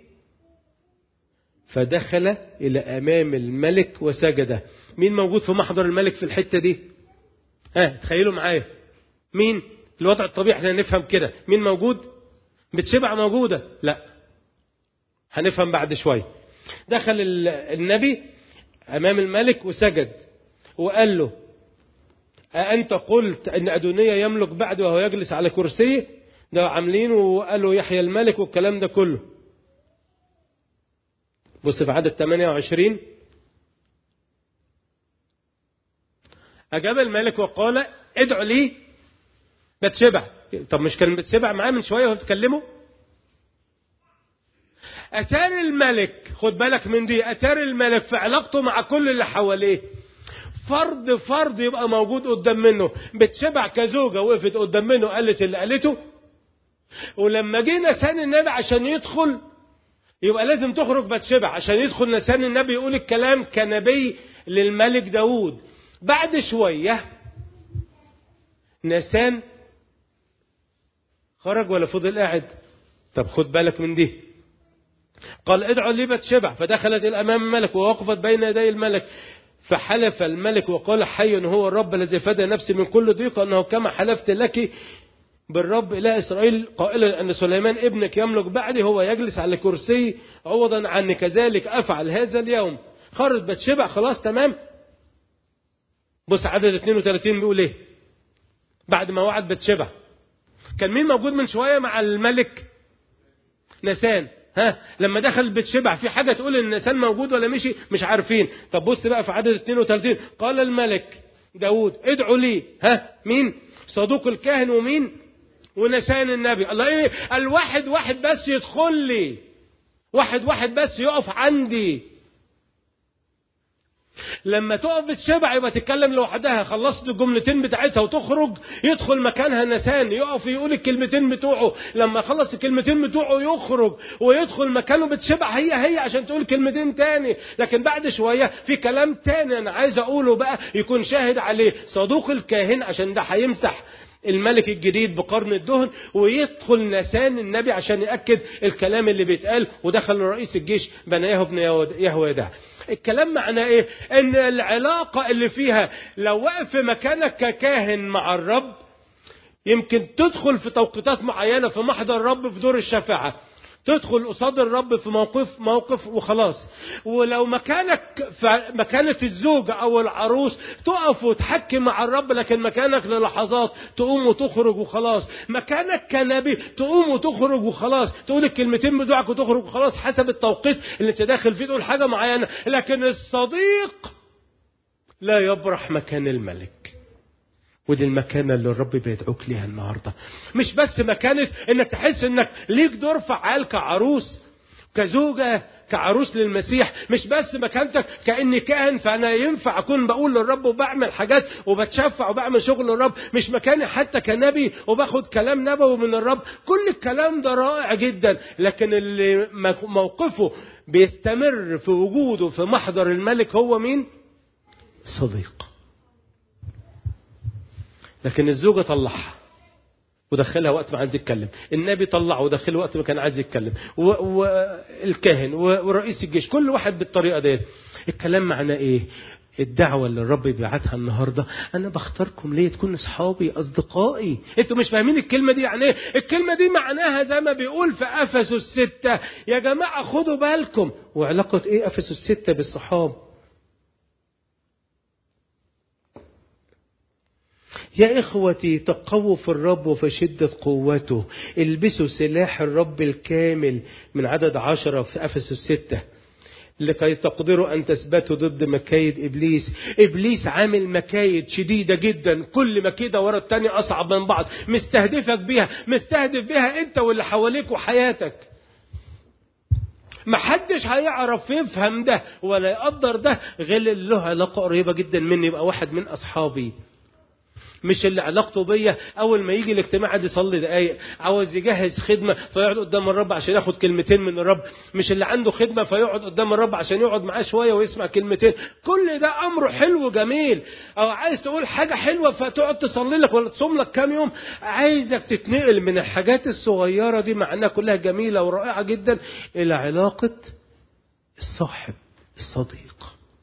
فدخل إلى أمام الملك وسجد مين موجود في محضر الملك في الحتة دي ها تخيلوا معايا مين الوضع الطبيعي احنا نفهم كده مين موجود بتشبع موجودة لا هنفهم بعد شوي دخل النبي أمام الملك وسجد وقال له أأنت قلت أن أدونية يملك بعد وهو يجلس على كرسيه ده عاملينه وقالوا يحيى الملك والكلام ده كله بص في عدد 28 أجاب الملك وقال ادعوا لي بتشبع طب مش كان بتشبع معاه من شوية وهو بتكلمه أتار الملك خد بالك من دي أتار الملك في علاقته مع كل اللي حواليه فرد فرد يبقى موجود قدام منه بتشبع كزوجة وقفت قدام منه قالت اللي قالته ولما جه نسان النبي عشان يدخل يبقى لازم تخرج بتشبع عشان يدخل نسان النبي يقول الكلام كنبي للملك داود بعد شوية نسان خرج ولا فضل قاعد طب خد بالك من دي قال ادعوا لي بتشبع فدخلت الى امام الملك ووقفت بين يدي الملك فحلف الملك وقال حي هو الرب الذي فدى نفسي من كل ضيق انه كما حلفت لك بالرب إله إسرائيل قائلا أن سليمان ابنك يملك بعدي هو يجلس على كرسي عوضا عني كذلك أفعل هذا اليوم خرج بتشبع خلاص تمام بص عدد 32 بيقول ايه بعد ما وعد بتشبع كان مين موجود من شوية مع الملك نسان ها لما دخل بتشبع في حاجة تقول ان نسان موجود ولا مشي مش عارفين طب بص بقى في عدد 32 قال الملك داود ادعوا لي ها مين صدوق الكاهن ومين ونسان النبي الله ايه الواحد واحد بس يدخل لي واحد واحد بس يقف عندي لما تقف بتشبع يبقى تتكلم لوحدها خلصت الجملتين بتاعتها وتخرج يدخل مكانها نسان يقف يقول الكلمتين بتوعه لما خلص الكلمتين بتوعه يخرج ويدخل مكانه بتشبع هي هي عشان تقول كلمتين تاني لكن بعد شوية في كلام تاني انا عايز اقوله بقى يكون شاهد عليه صدوق الكاهن عشان ده هيمسح الملك الجديد بقرن الدهن ويدخل نسان النبي عشان يأكد الكلام اللي بيتقال ودخل رئيس الجيش بنياه ابن يهوذا الكلام معناه ايه ان العلاقة اللي فيها لو وقف في مكانك ككاهن مع الرب يمكن تدخل في توقيتات معينة في محضر الرب في دور الشفاعة تدخل قصاد الرب في موقف موقف وخلاص ولو مكانك في مكانة الزوجة أو العروس تقف وتحكي مع الرب لكن مكانك للحظات تقوم وتخرج وخلاص مكانك كنبي تقوم وتخرج وخلاص تقول الكلمتين بتوعك وتخرج وخلاص حسب التوقيت اللي انت داخل فيه تقول حاجة معينة لكن الصديق لا يبرح مكان الملك ودي المكانة اللي الرب بيدعوك ليها النهاردة مش بس مكانة انك تحس انك ليك دور فعال كعروس كزوجة كعروس للمسيح مش بس مكانتك كاني كاهن فانا ينفع اكون بقول للرب وبعمل حاجات وبتشفع وبعمل شغل للرب مش مكاني حتى كنبي وباخد كلام نبوي من الرب كل الكلام ده رائع جدا لكن اللي موقفه بيستمر في وجوده في محضر الملك هو مين صديق لكن الزوجة طلعها ودخلها وقت ما عايز يتكلم النبي طلعه ودخله وقت ما كان عايز يتكلم والكاهن ورئيس الجيش كل واحد بالطريقة ديت الكلام معناه ايه الدعوة اللي الرب بيبعتها النهاردة أنا بختاركم ليه تكون أصحابي أصدقائي أنتوا مش فاهمين الكلمة دي يعني إيه الكلمة دي معناها زي ما بيقول في أفسس الستة يا جماعة خدوا بالكم وعلاقة إيه أفسس الستة بالصحاب يا إخوتي تقووا في الرب وفي شدة قوته البسوا سلاح الرب الكامل من عدد عشرة في أفسس الستة لكي تقدروا أن تثبتوا ضد مكايد إبليس إبليس عامل مكايد شديدة جدا كل مكيدة ورا التانية أصعب من بعض مستهدفك بيها مستهدف بيها أنت واللي حواليك وحياتك محدش هيعرف يفهم ده ولا يقدر ده غير اللي له علاقة قريبة جدا مني يبقى واحد من أصحابي مش اللي علاقته بيا اول ما يجي الاجتماع قاعد يصلي دقايق عاوز يجهز خدمه فيقعد قدام الرب عشان ياخد كلمتين من الرب مش اللي عنده خدمه فيقعد قدام الرب عشان يقعد معاه شويه ويسمع كلمتين كل ده امره حلو جميل او عايز تقول حاجه حلوه فتقعد تصلي لك ولا تصوم لك كام يوم عايزك تتنقل من الحاجات الصغيره دي مع انها كلها جميله ورائعه جدا الى علاقه الصاحب الصديق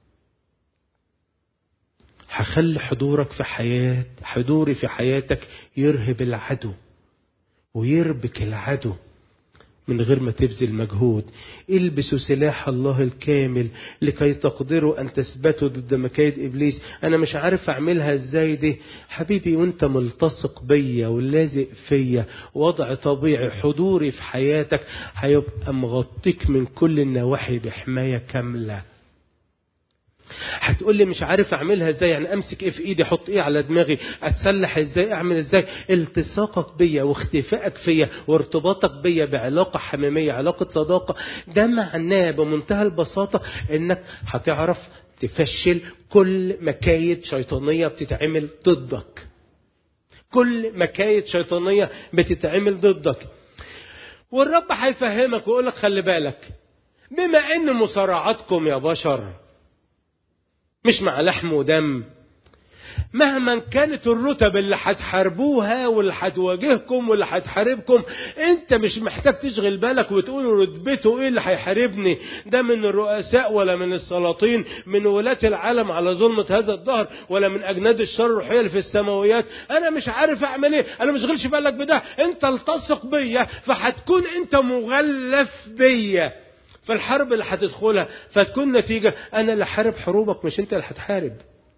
هخلي حضورك في حياة حضوري في حياتك يرهب العدو ويربك العدو من غير ما تبذل مجهود البسوا سلاح الله الكامل لكي تقدروا أن تثبتوا ضد مكايد إبليس أنا مش عارف أعملها إزاي دي حبيبي وانت ملتصق بيا ولازق فيا وضع طبيعي حضوري في حياتك هيبقى مغطيك من كل النواحي بحماية كاملة هتقول لي مش عارف اعملها ازاي يعني امسك ايه في ايدي احط ايه على دماغي اتسلح ازاي اعمل ازاي التصاقك بيا واختفائك فيا وارتباطك بيا بعلاقة حميمية علاقة صداقة ده معناه بمنتهى البساطة انك هتعرف تفشل كل مكايد شيطانية بتتعمل ضدك كل مكايد شيطانية بتتعمل ضدك والرب هيفهمك ويقول لك خلي بالك بما ان مصارعاتكم يا بشر مش مع لحم ودم مهما كانت الرتب اللي هتحاربوها واللي هتواجهكم واللي هتحاربكم انت مش محتاج تشغل بالك وتقول رتبته ايه اللي هيحاربني ده من الرؤساء ولا من السلاطين من ولاة العالم على ظلمة هذا الدهر ولا من اجناد الشر الروحية اللي في السماويات انا مش عارف اعمل ايه انا مش غلش بالك بده انت التصق بيا فهتكون انت مغلف بيا في الحرب اللي هتدخلها فتكون نتيجة أنا اللي حارب حروبك مش أنت اللي هتحارب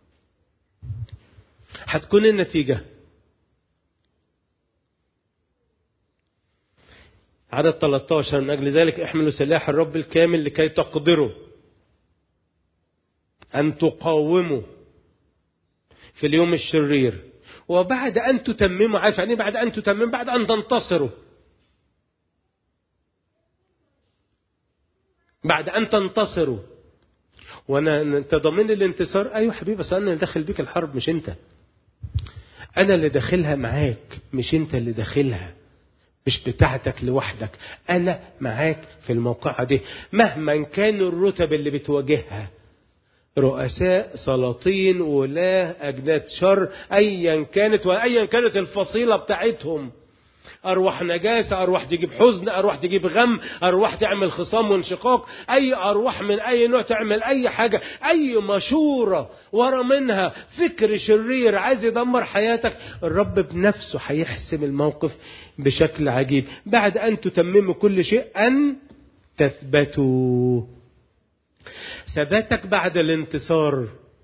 هتكون النتيجة عدد 13 من أجل ذلك احملوا سلاح الرب الكامل لكي تقدروا أن تقاوموا في اليوم الشرير وبعد أن تتمموا عارف يعني بعد أن تتمموا بعد أن تنتصروا بعد أن تنتصروا وانا انت ضامن الانتصار ايوه حبيبي بس انا اللي داخل بيك الحرب مش انت انا اللي داخلها معاك مش انت اللي داخلها مش بتاعتك لوحدك انا معاك في الموقعة دي مهما كان الرتب اللي بتواجهها رؤساء سلاطين ولاة أجناد شر أيا كانت وأيا كانت الفصيلة بتاعتهم أرواح نجاسة أرواح تجيب حزن أرواح تجيب غم أرواح تعمل خصام وانشقاق أي أرواح من أي نوع تعمل أي حاجة أي مشورة ورا منها فكر شرير عايز يدمر حياتك الرب بنفسه هيحسم الموقف بشكل عجيب بعد أن تتمموا كل شيء أن تثبتوا ثباتك بعد الانتصار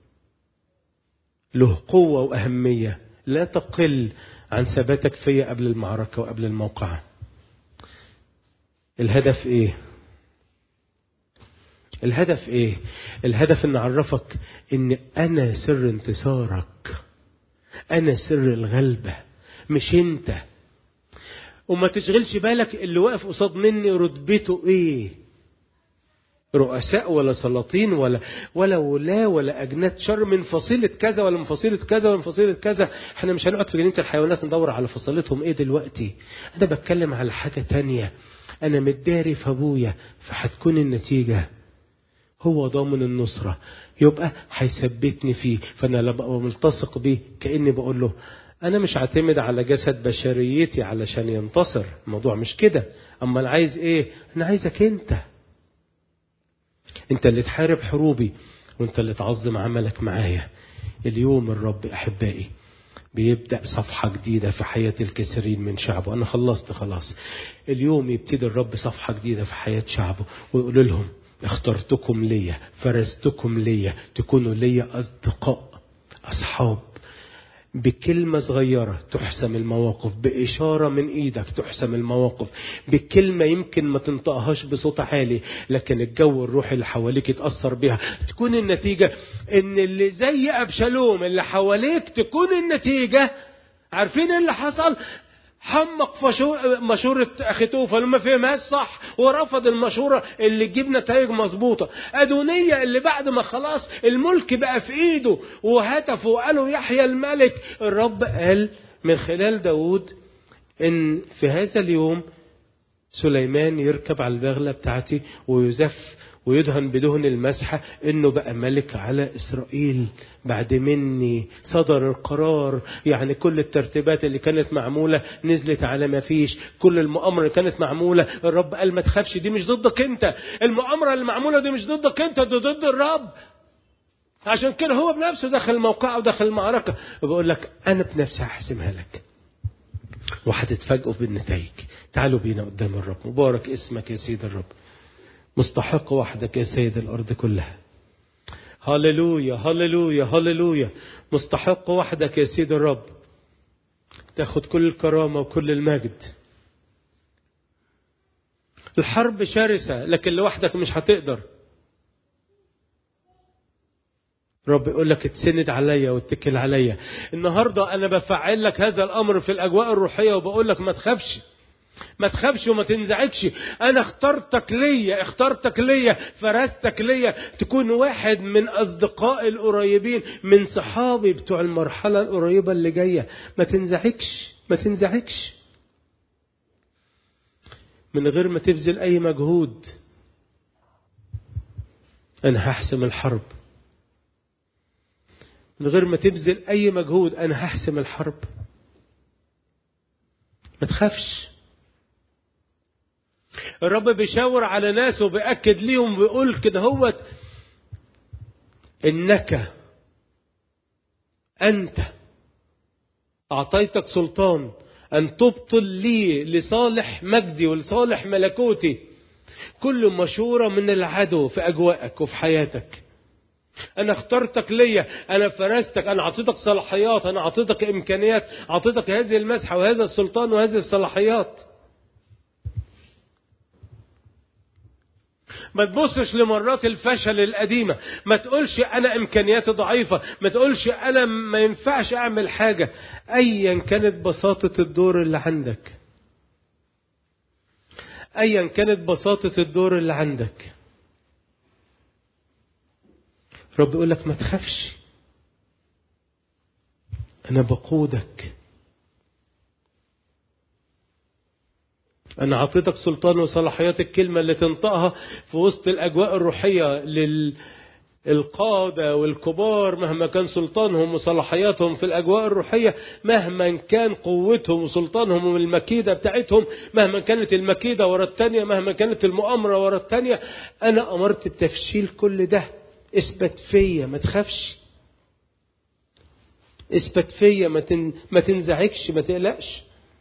له قوة وأهمية لا تقل عن ثباتك فيا قبل المعركة وقبل الموقعة الهدف ايه الهدف ايه الهدف ان اعرفك ان انا سر انتصارك انا سر الغلبة مش انت وما تشغلش بالك اللي واقف قصاد مني رتبته ايه رؤساء ولا سلاطين ولا ولا ولا ولا اجناد شر من فصيله كذا ولا من فصيله كذا ولا من فصيله كذا احنا مش هنقعد في جنينه الحيوانات ندور على فصيلتهم ايه دلوقتي انا بتكلم على حاجه تانية انا متداري في ابويا فهتكون النتيجه هو ضامن النصره يبقى هيثبتني فيه فانا لا ببقى ملتصق بيه كاني بقول له انا مش هعتمد على جسد بشريتي علشان ينتصر الموضوع مش كده اما انا عايز ايه انا عايزك انت انت اللي تحارب حروبي وانت اللي تعظم عملك معايا اليوم الرب احبائي بيبدا صفحه جديده في حياه الكثيرين من شعبه انا خلصت خلاص اليوم يبتدي الرب صفحه جديده في حياه شعبه ويقول لهم اخترتكم ليا فرزتكم ليا تكونوا ليا اصدقاء اصحاب بكلمة صغيرة تحسم المواقف بإشارة من إيدك تحسم المواقف بكلمة يمكن ما تنطقهاش بصوت عالي لكن الجو الروحي اللي حواليك يتأثر بها تكون النتيجة إن اللي زي أبشالوم اللي حواليك تكون النتيجة عارفين اللي حصل حمق مشورة أخي توفل وما فهمهاش صح ورفض المشورة اللي تجيب نتائج مظبوطة أدونية اللي بعد ما خلاص الملك بقى في إيده وهتفوا وقالوا يحيى الملك الرب قال من خلال داود إن في هذا اليوم سليمان يركب على البغلة بتاعتي ويزف ويدهن بدهن المسحة انه بقى ملك على اسرائيل بعد مني صدر القرار يعني كل الترتيبات اللي كانت معمولة نزلت على ما فيش كل المؤامرة اللي كانت معمولة الرب قال ما تخافش دي مش ضدك انت المؤامرة اللي معمولة دي مش ضدك انت دي ضد الرب عشان كده هو بنفسه دخل الموقع ودخل المعركة وبقول لك انا بنفسي هحسمها لك وهتتفاجئوا بالنتائج تعالوا بينا قدام الرب مبارك اسمك يا سيد الرب مستحق وحدك يا سيد الأرض كلها هللويا هللويا هللويا مستحق وحدك يا سيد الرب تاخد كل الكرامة وكل المجد الحرب شرسة لكن لوحدك مش هتقدر رب يقول لك اتسند عليا واتكل عليا النهارده انا بفعل لك هذا الامر في الاجواء الروحيه وبقول لك ما تخافش ما تخافش وما تنزعجش انا اخترتك ليا اخترتك ليا فرستك ليا تكون واحد من اصدقائي القريبين من صحابي بتوع المرحله القريبه اللي جايه ما تنزعجش ما تنزعجش من غير ما تبذل اي مجهود انا هحسم الحرب من غير ما تبذل اي مجهود انا هحسم الحرب ما تخافش الرب بيشاور على ناس وبيأكد ليهم بيقول كده هوت إنك أنت أعطيتك سلطان أن تبطل لي لصالح مجدي ولصالح ملكوتي كل مشورة من العدو في أجواءك وفي حياتك أنا اخترتك ليا أنا فرستك أنا أعطيتك صلاحيات أنا أعطيتك إمكانيات أعطيتك هذه المسحة وهذا السلطان وهذه الصلاحيات ما تبصش لمرات الفشل القديمة ما تقولش أنا إمكانياتي ضعيفة ما تقولش أنا ما ينفعش أعمل حاجة أيا كانت بساطة الدور اللي عندك أيا كانت بساطة الدور اللي عندك رب يقول لك ما تخافش أنا بقودك أنا أعطيتك سلطان وصلاحيات الكلمة اللي تنطقها في وسط الأجواء الروحية للقادة والكبار مهما كان سلطانهم وصلاحياتهم في الأجواء الروحية مهما كان قوتهم وسلطانهم والمكيدة بتاعتهم مهما كانت المكيدة ورا التانية مهما كانت المؤامرة ورا التانية أنا أمرت بتفشيل كل ده اثبت فيا ما تخافش اثبت فيا ما, تن... ما تنزعجش ما تقلقش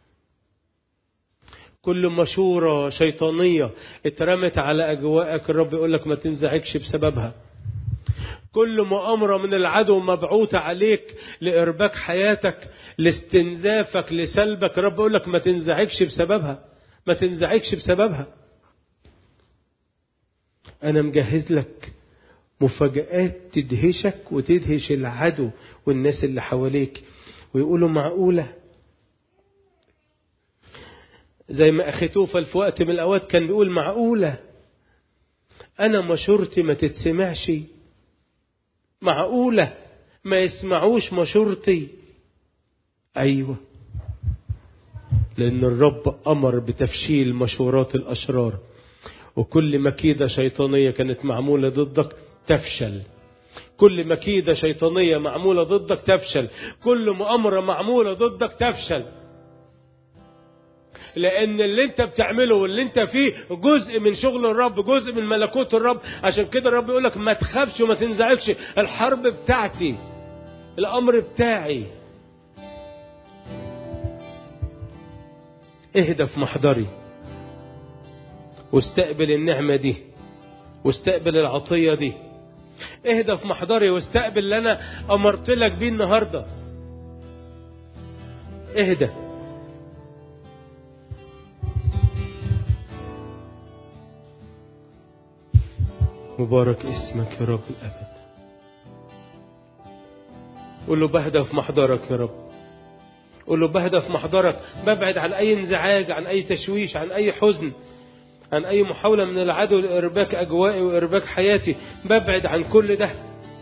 كل مشورة شيطانية اترمت على أجواءك الرب يقول لك ما تنزعجش بسببها كل مؤامرة من العدو مبعوثة عليك لإرباك حياتك لاستنزافك لسلبك الرب يقول لك ما تنزعجش بسببها ما تنزعجش بسببها أنا مجهز لك مفاجآت تدهشك وتدهش العدو والناس اللي حواليك ويقولوا معقولة زي ما أخي توفل في وقت من الأوقات كان بيقول معقولة أنا مشورتي ما تتسمعش معقولة ما يسمعوش مشورتي أيوة لأن الرب أمر بتفشيل مشورات الأشرار وكل مكيدة شيطانية كانت معمولة ضدك تفشل كل مكيدة شيطانية معمولة ضدك تفشل كل مؤامرة معمولة ضدك تفشل لان اللي انت بتعمله واللي انت فيه جزء من شغل الرب جزء من ملكوت الرب عشان كده الرب يقول لك ما تخافش وما تنزعجش الحرب بتاعتي الامر بتاعي اهدى في محضري واستقبل النعمة دي واستقبل العطية دي اهدى في محضري واستقبل اللي انا امرت لك بيه النهارده اهدى مبارك اسمك يا رب الأبد قول له بهدى في محضرك يا رب قول له بهدى في محضرك ببعد عن أي انزعاج عن أي تشويش عن أي حزن عن أي محاولة من العدو لإرباك أجوائي وإرباك حياتي ببعد عن كل ده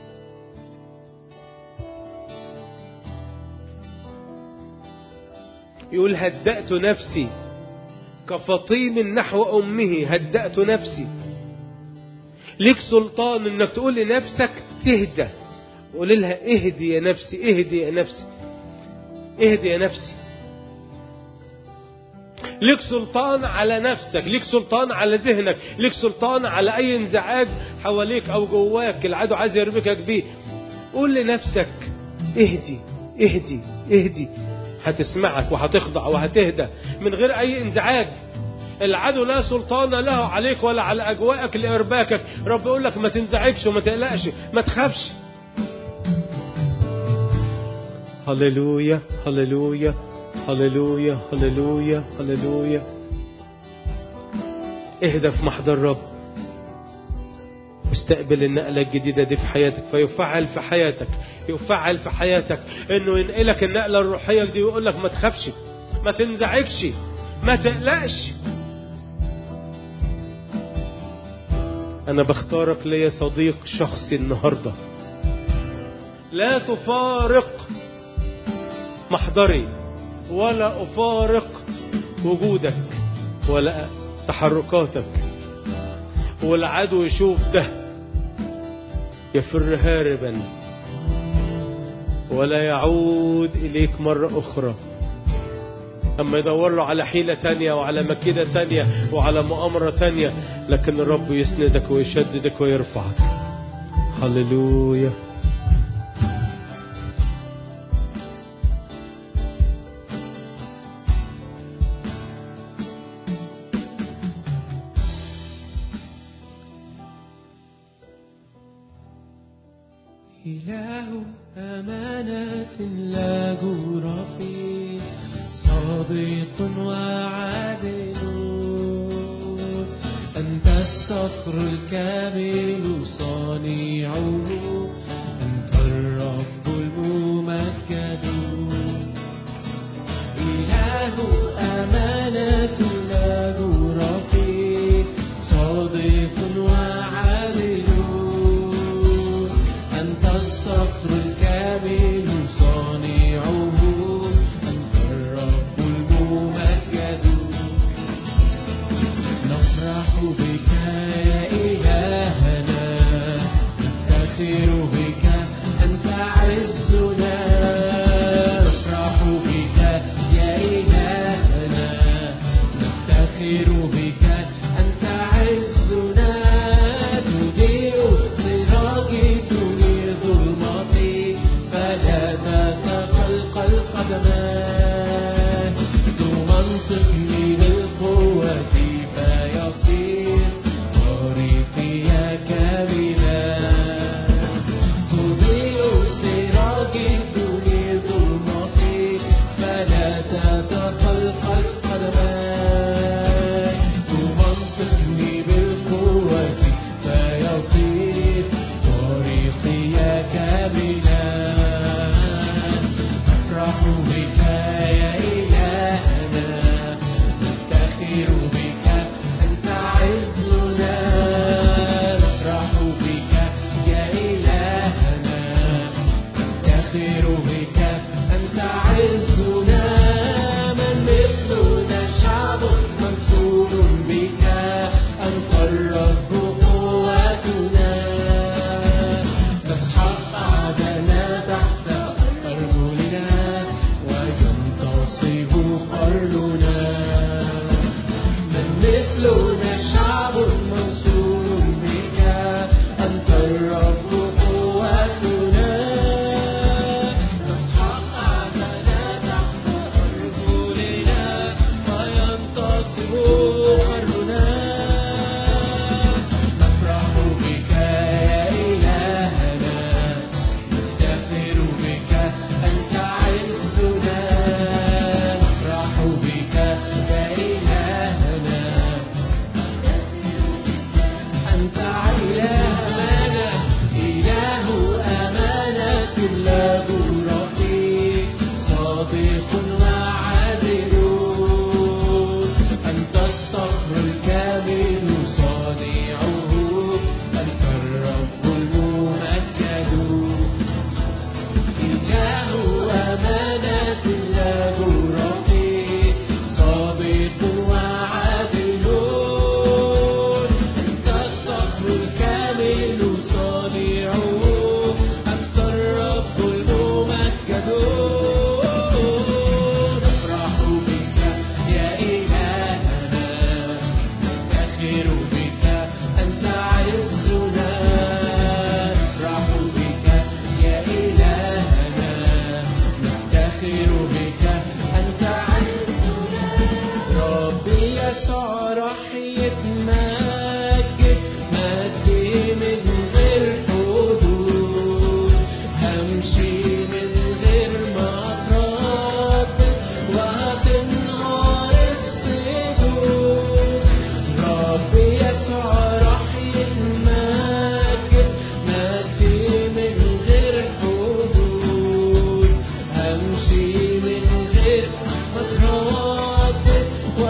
يقول هدأت نفسي كفطيم نحو أمه هدأت نفسي ليك سلطان انك تقول لنفسك تهدى قول لها اهدي يا نفسي اهدي يا نفسي اهدي يا نفسي ليك سلطان على نفسك ليك سلطان على ذهنك ليك سلطان على اي انزعاج حواليك او جواك العدو عايز يربكك بيه قول لنفسك اهدي اهدي اهدي هتسمعك وهتخضع وهتهدى من غير أي انزعاج العدو لا سلطان له عليك ولا على أجواءك لإرباكك رب يقول لك ما تنزعجش وما تقلقش ما تخافش هللويا هللويا هللويا هللويا هللويا اهدى في محضر الرب واستقبل النقلة الجديدة دي في حياتك فيفعل في حياتك يفعل في حياتك انه ينقلك النقلة الروحية دي ويقول لك ما تخافش ما تنزعجش ما تقلقش انا بختارك ليا صديق شخصي النهارده لا تفارق محضري ولا افارق وجودك ولا تحركاتك والعدو يشوف ده يفر هاربا ولا يعود إليك مرة أخرى أما يدور له على حيلة تانية وعلى مكيدة تانية وعلى مؤامرة تانية لكن الرب يسندك ويشددك ويرفعك هللويا إله أمانة لا جور فيه صادق وعادل أنت الصخر الكامل صانعه أنت الرب الممجد إله أمانة لا جور فيه صادق وعادل أنت الصخر الكامل صانعه أنت الرب الممجد نفرح بك يا إلهنا نفتخر همشي من غير ما اتردد وهتنهار السدود ربي يسوع راح يتمجد مجدي من غير حدود همشي من غير ما اتردد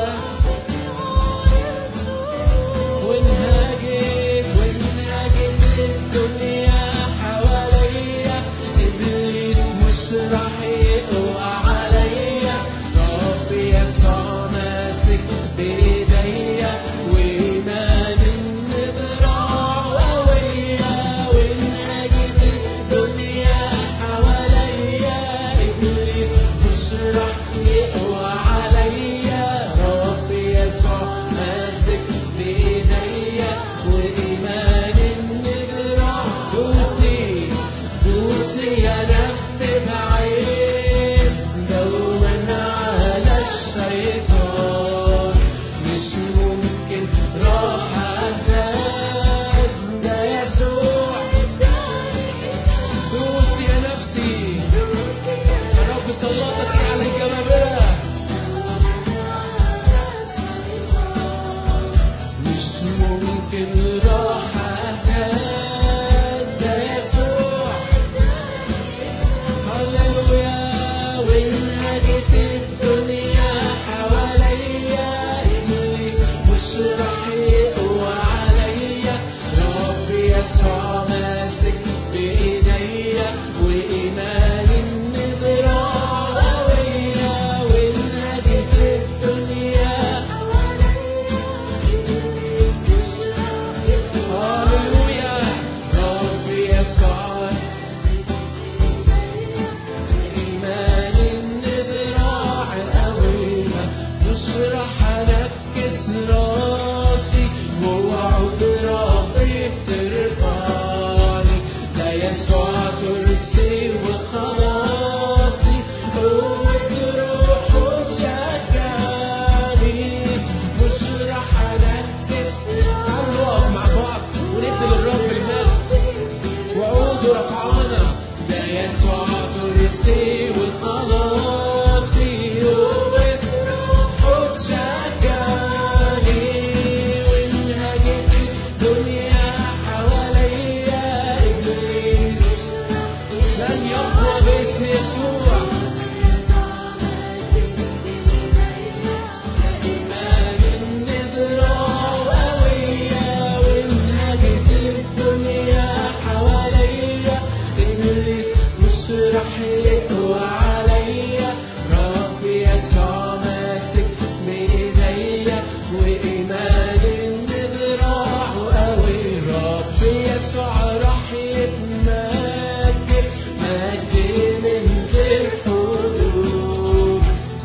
وانهاجت وانهاجت الدنيا حواليا ابليس مش راح يقوى عليا ربي يسوع ماسك بايديا وايمان النذراع قوية وانهاجت الدنيا حواليا ابليس مش راح يقوى عليا ربي يسوع ماسك بايديا وايمان النذراع دوسي دوسي يا نفسي بعيش دوما على الشيطان مش ممكن راح افاز ده يسوع دوسي يا نفسي الرب سلطك على الجبابره مش ممكن راح أفاز ده يسوع هللويا وانهدت الدنيا حواليا إبليس مش راح يقوى عليا ربي يسوع ماسك بإيديا وإيمان النذراع قوية وانهدت الدنيا هللويا ربي يسوع إيمان النذراع قوية مش راح أركز راسي ووعد ربي بترفعني ده يسوع ترسي وخلاصي قوة روحه تشجعني مش راح أركز تعالوا نقف مع بعض وندي للرب المجد وعوده رفعنا ده يسوع ترسي وخلاصي قوة روحه تشجعني وانهجت الدنيا حواليا إبليس لن يقوى باسم يسوع إيمان النذراع قوية وانهجت الدنيا حواليا إبليس مش راح يقوى عليا ربي يسوع ماسك بإيديا وإيمان النذراع قوي ربي يسوع راح يتمجد مجد من غير حدود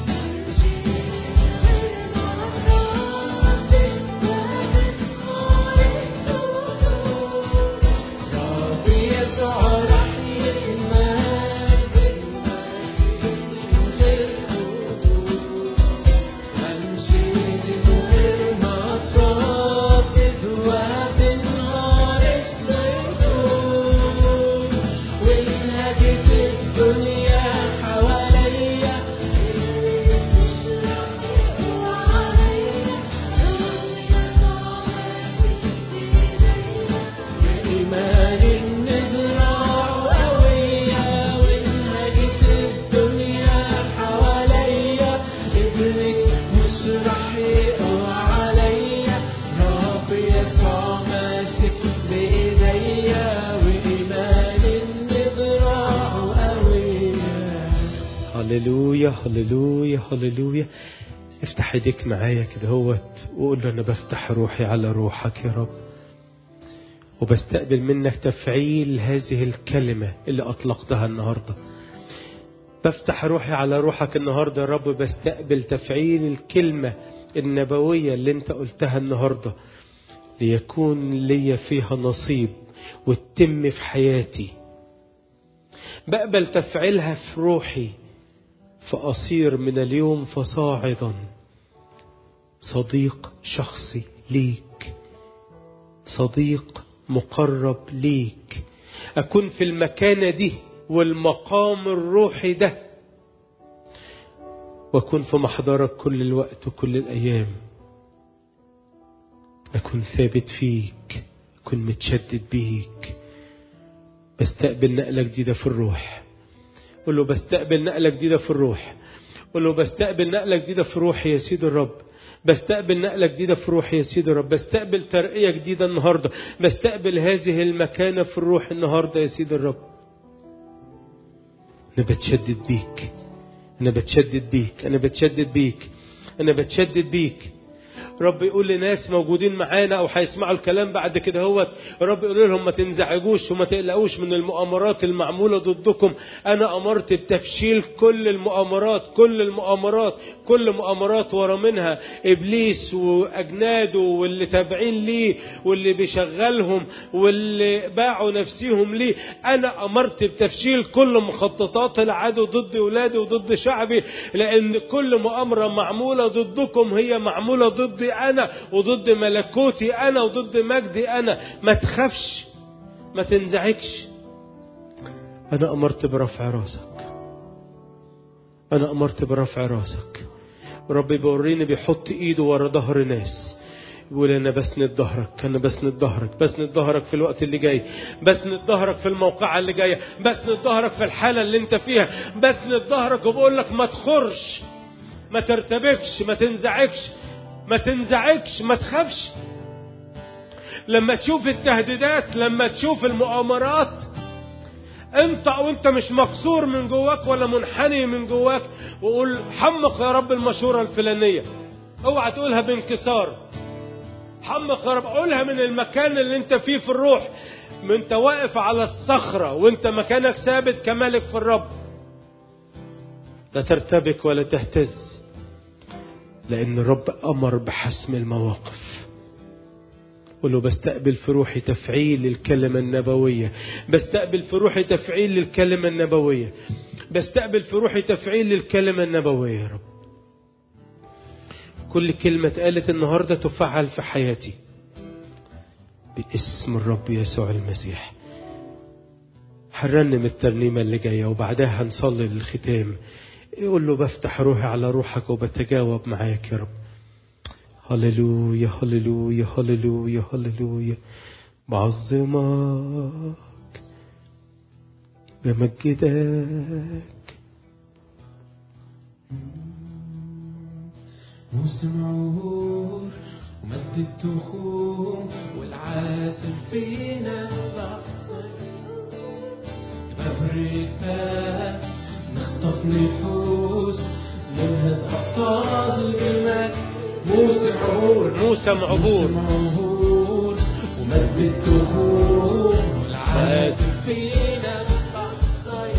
ربي يسوع راح يتمجد من غير حدود همشي من غير ما اتردد وهتنهار السيطون وانهجت الدنيا حواليا إيمان النذراع قوية وانهجت الدنيا حواليا إبليس مش راح يقوى عليا ربي يسوع ماسك بإيديا وإيمان النذراع قوية هللويا هللويا هللويا افتح ايديك معايا كده هوت وقول له انا بفتح روحي على روحك يا رب وبستقبل منك تفعيل هذه الكلمة اللي أطلقتها النهاردة بفتح روحي على روحك النهاردة يا رب بستقبل تفعيل الكلمة النبوية اللي انت قلتها النهاردة ليكون لي فيها نصيب وتتم في حياتي بقبل تفعيلها في روحي فأصير من اليوم فصاعدا صديق شخصي ليك صديق مقرب ليك أكون في المكانة دي والمقام الروحي ده واكون في محضرك كل الوقت وكل الايام اكون ثابت فيك اكون متشدد بيك بستقبل نقله جديده في الروح قول له بستقبل نقله جديده في الروح قول له بستقبل نقله جديده في روحي يا سيد الرب بستقبل نقلة جديدة في روحي يا سيدي الرب بستقبل ترقية جديدة النهاردة بستقبل هذه المكانة في الروح النهاردة يا سيدي الرب أنا بتشدد بيك أنا بتشدد بيك أنا بتشدد بيك أنا بتشدد بيك رب يقول لناس موجودين معانا او هيسمعوا الكلام بعد كده هو رب يقول لهم ما تنزعجوش وما تقلقوش من المؤامرات المعموله ضدكم انا امرت بتفشيل كل المؤامرات كل المؤامرات كل مؤامرات ورا منها ابليس واجناده واللي تابعين ليه واللي بيشغلهم واللي باعوا نفسيهم ليه انا امرت بتفشيل كل مخططات العدو ضد ولادي وضد شعبي لان كل مؤامره معموله ضدكم هي معموله ضدي انا وضد ملكوتي انا وضد مجدي انا ما تخافش ما تنزعجش انا امرت برفع راسك انا امرت برفع راسك ربي بيوريني بيحط ايده ورا ظهر ناس بيقول انا بسند ظهرك انا بسند ظهرك بسند ظهرك في الوقت اللي جاي بسند ظهرك في الموقعة اللي جاية بسند ظهرك في الحالة اللي انت فيها بسند ظهرك وبقول لك ما تخرش ما ترتبكش ما تنزعجش ما تنزعجش ما تخافش لما تشوف التهديدات لما تشوف المؤامرات انت وانت مش مكسور من جواك ولا منحني من جواك وقول حمق يا رب المشورة الفلانية اوعى تقولها بانكسار حمق يا رب قولها من المكان اللي انت فيه في الروح انت واقف على الصخرة وانت مكانك ثابت كملك في الرب لا ترتبك ولا تهتز لأن الرب أمر بحسم المواقف قل له بستقبل في روحي تفعيل الكلمة النبوية بستقبل في روحي تفعيل للكلمة النبوية بستقبل في روحي تفعيل للكلمة النبوية يا رب كل كلمة اتقالت النهاردة تفعل في حياتي باسم الرب يسوع المسيح هنرنم الترنيمة اللي جاية وبعدها هنصلي للختام يقول له بفتح روحي على روحك وبتجاوب معاك يا رب هللويا هللويا هللويا هللويا بعظمك بمجدك موسم عبور ومد التخوم والعاثر فينا بعصر ببرد بس نخطف نفوس ننهض أبطال جمال موسم عبور موسم عبور موسم عبور ومد التخوم والعاثر فينا بعصر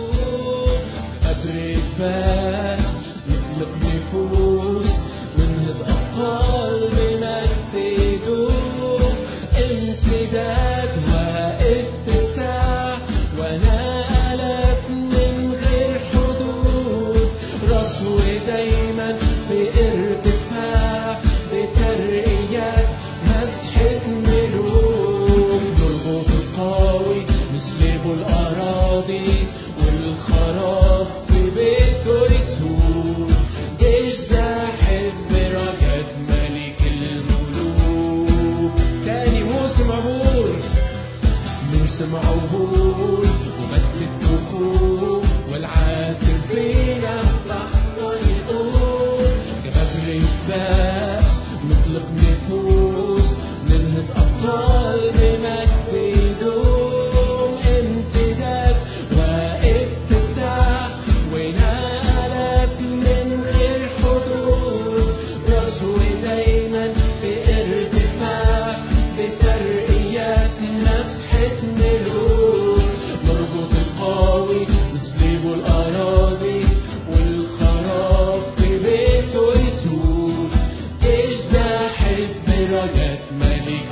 ببرد بس نطلق نفوس ننهض أبطال بمجد يدوم امتداد واتساع ونالت من غير حدود رسول دايما في ارتفاع بترقيات مسحة ملوك نربط القوي نسلبه الأراضي والخراب في بيته يسود جيش زاحف برجب ملك الملوك تاني موسم عبور موسم عبور ومد الدخول والعاثر فينا لحظة يقول كباب الباس نطلق نفوس ننهض أبطال بمجد يدوم امتداد واتساع ونالت من غير حدود رسول دايما في ارتفاع بترقيات مسحة ملوك نربط القوي نسلبه الأراضي والخراب في بيته يسود جيش زاحف برجات ملك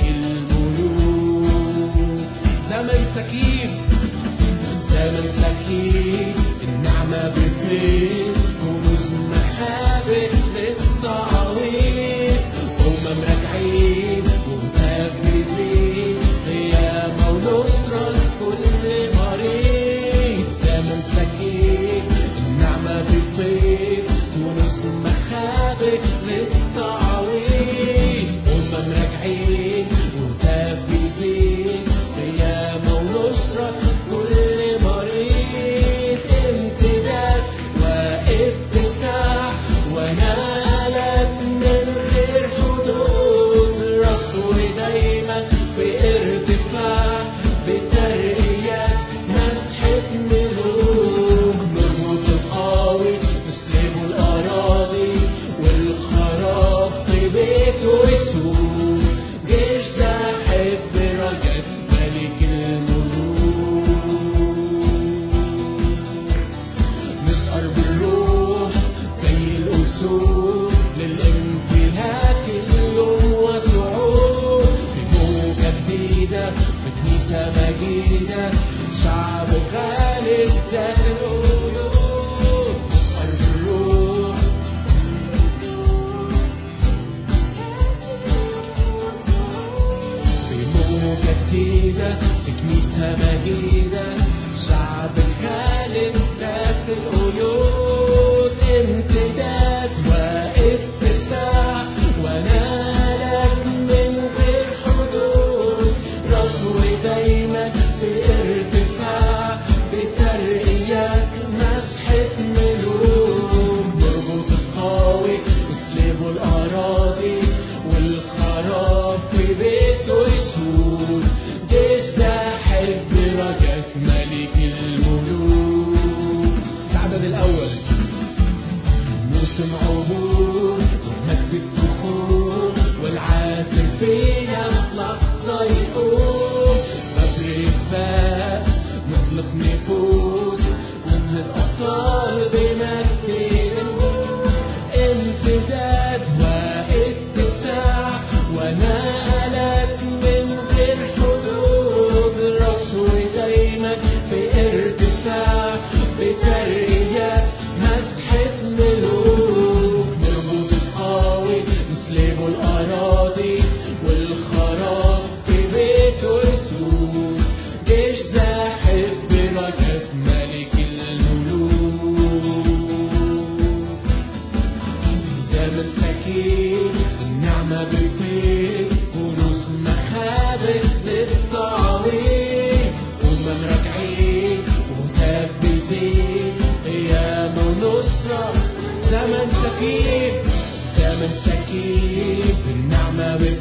الملوك زمن سكين زمن سكين النعمة بتزيد كنوز محابة للتعويض أمم راجعين ومتجهزين قيامة ونصرة لكل مريض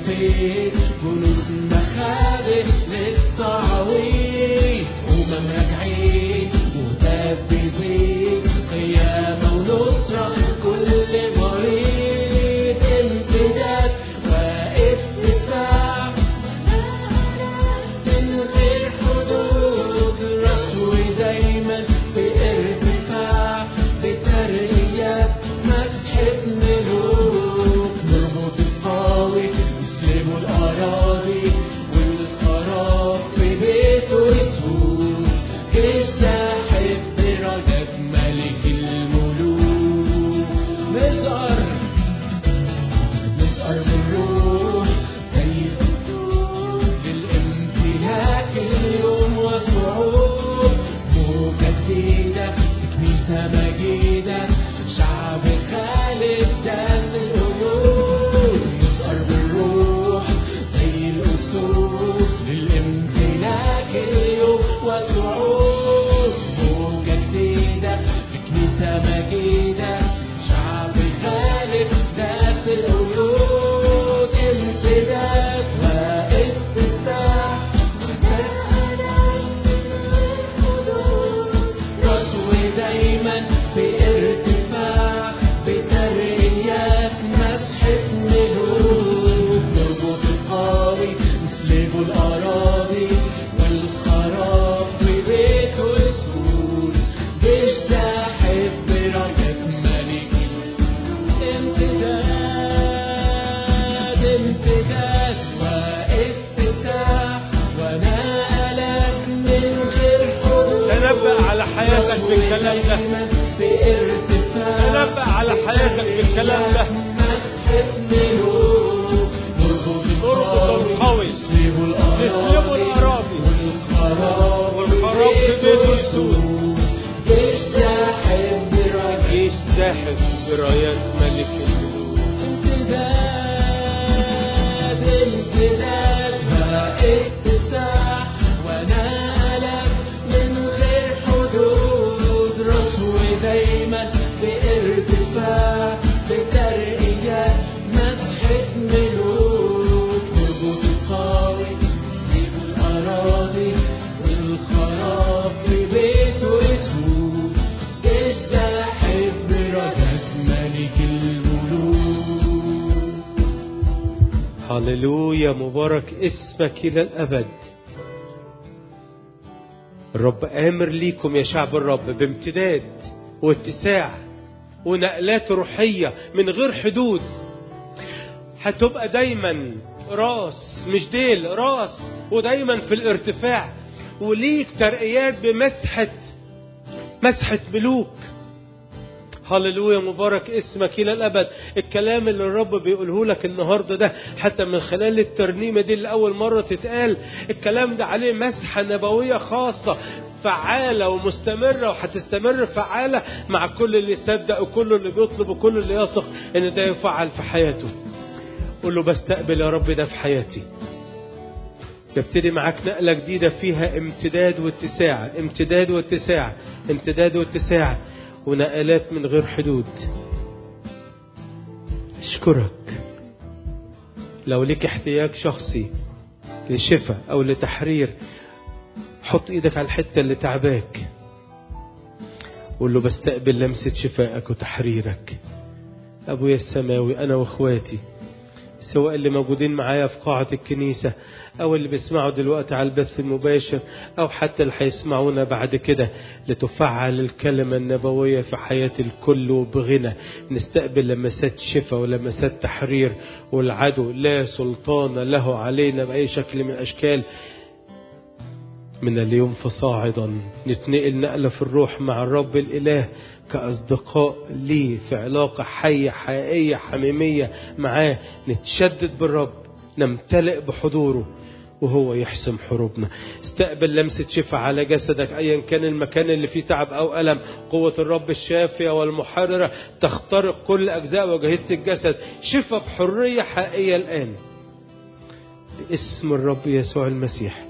بزيت كنوز مخابئ للتعويض أمم راجعين وهتاف بزيت قيامة ونصرة كل مريض امتداد واتساع من غير حدود رسوي دايما في ارتفاع بترقيات مسحة ملوك نربط القوي يسلبوا الأراضي والخراب في بيته يسود الساحب برجب ملك الملوك نزقر نسقر بالروح زي الأسود للامتلاك اليوم وصعود موجة جديدة في كنيسة مجيدة شعب خالد داس القلوب نسقر بالروح زي الأسود للامتلاك اليوم وصعود موجة جديدة في كنيسة مجيدة شعب غالب داس القيود امتداد واتساع رسوي دايما في ارتفاع بترقيات مسحة ملوك نربط القوي نسلبه الأراضي والخراب في بيته يسود جيش ساحب بركة ملك امتداد امتداد واتساع ونقلك من غير حدود تنبأ على حياتك بالكلام ده بارتفاع تنبأ على حياتك بالكلام ده مسحة ملوك نربط اربط القوي نسلبوا نسلبوا الأراضي والخراب والخراب في بيته يسود جيش ساحب بركة جيش ساحب برايات ملك الملوك امتداد امتداد واتساع ونقلك من غير حدود رسوي دايما بارتفاع بترقيات مسحة ملوك نربط القوي نسيب الأراضي والخراب في بيته يسود جيش ساحب بركة ملك الملوك هللويا مبارك اسمك إلى الأبد الرب آمر ليكم يا شعب الرب بامتداد واتساع ونقلات روحية من غير حدود هتبقى دايما راس مش ديل راس ودايما في الارتفاع وليك ترقيات بمسحة مسحة ملوك هللويا مبارك اسمك الى الابد الكلام اللي الرب بيقوله لك النهارده ده حتى من خلال الترنيمه دي اللي اول مره تتقال الكلام ده عليه مسحه نبويه خاصه فعالة ومستمرة وهتستمر فعالة مع كل اللي يصدق وكل اللي بيطلب وكل اللي يثق ان ده يفعل في حياته قول له بستقبل يا رب ده في حياتي يبتدي معاك نقلة جديدة فيها امتداد واتساع امتداد واتساع امتداد واتساع ونقلات من غير حدود اشكرك لو ليك احتياج شخصي لشفاء او لتحرير حط ايدك على الحتة اللي تعباك قول له بستقبل لمسة شفائك وتحريرك ابويا السماوي انا واخواتي سواء اللي موجودين معايا في قاعة الكنيسة أو اللي بيسمعوا دلوقتي على البث المباشر أو حتى اللي هيسمعونا بعد كده لتفعل الكلمة النبوية في حياة الكل وبغنى نستقبل لمسات شفاء ولمسات تحرير والعدو لا سلطان له علينا بأي شكل من الأشكال من اليوم فصاعدا نتنقل نقلة في الروح مع الرب الإله كأصدقاء ليه في علاقة حية حقيقية حميمية معاه نتشدد بالرب نمتلئ بحضوره وهو يحسم حروبنا استقبل لمسة شفاء على جسدك أيا كان المكان اللي فيه تعب أو ألم قوة الرب الشافية والمحررة تخترق كل أجزاء وجهزة الجسد شفاء بحرية حقيقية الآن باسم الرب يسوع المسيح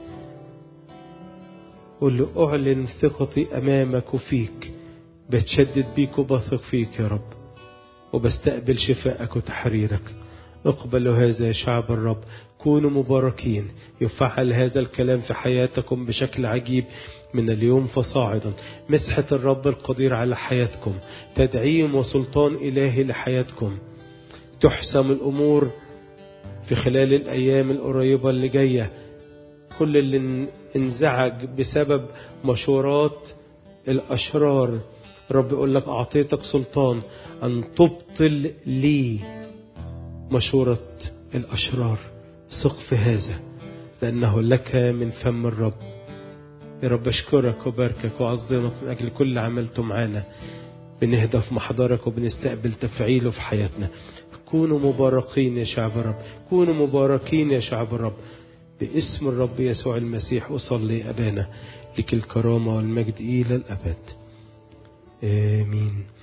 قل له أعلن ثقتي أمامك وفيك بتشدد بيك وبثق فيك يا رب وبستقبل شفائك وتحريرك اقبلوا هذا يا شعب الرب كونوا مباركين يفعل هذا الكلام في حياتكم بشكل عجيب من اليوم فصاعدا مسحة الرب القدير على حياتكم تدعيم وسلطان إلهي لحياتكم تحسم الأمور في خلال الأيام القريبة اللي جاية كل اللي انزعج بسبب مشورات الأشرار رب يقول لك أعطيتك سلطان أن تبطل لي مشورة الأشرار ثق في هذا لأنه لك من فم الرب يا رب أشكرك وباركك وأعظمك من أجل كل عملته معانا بنهدى في محضرك وبنستقبل تفعيله في حياتنا كونوا مباركين يا شعب الرب كونوا مباركين يا شعب الرب باسم الرب يسوع المسيح أصلي أبانا لك الكرامة والمجد إلى الأبد آمين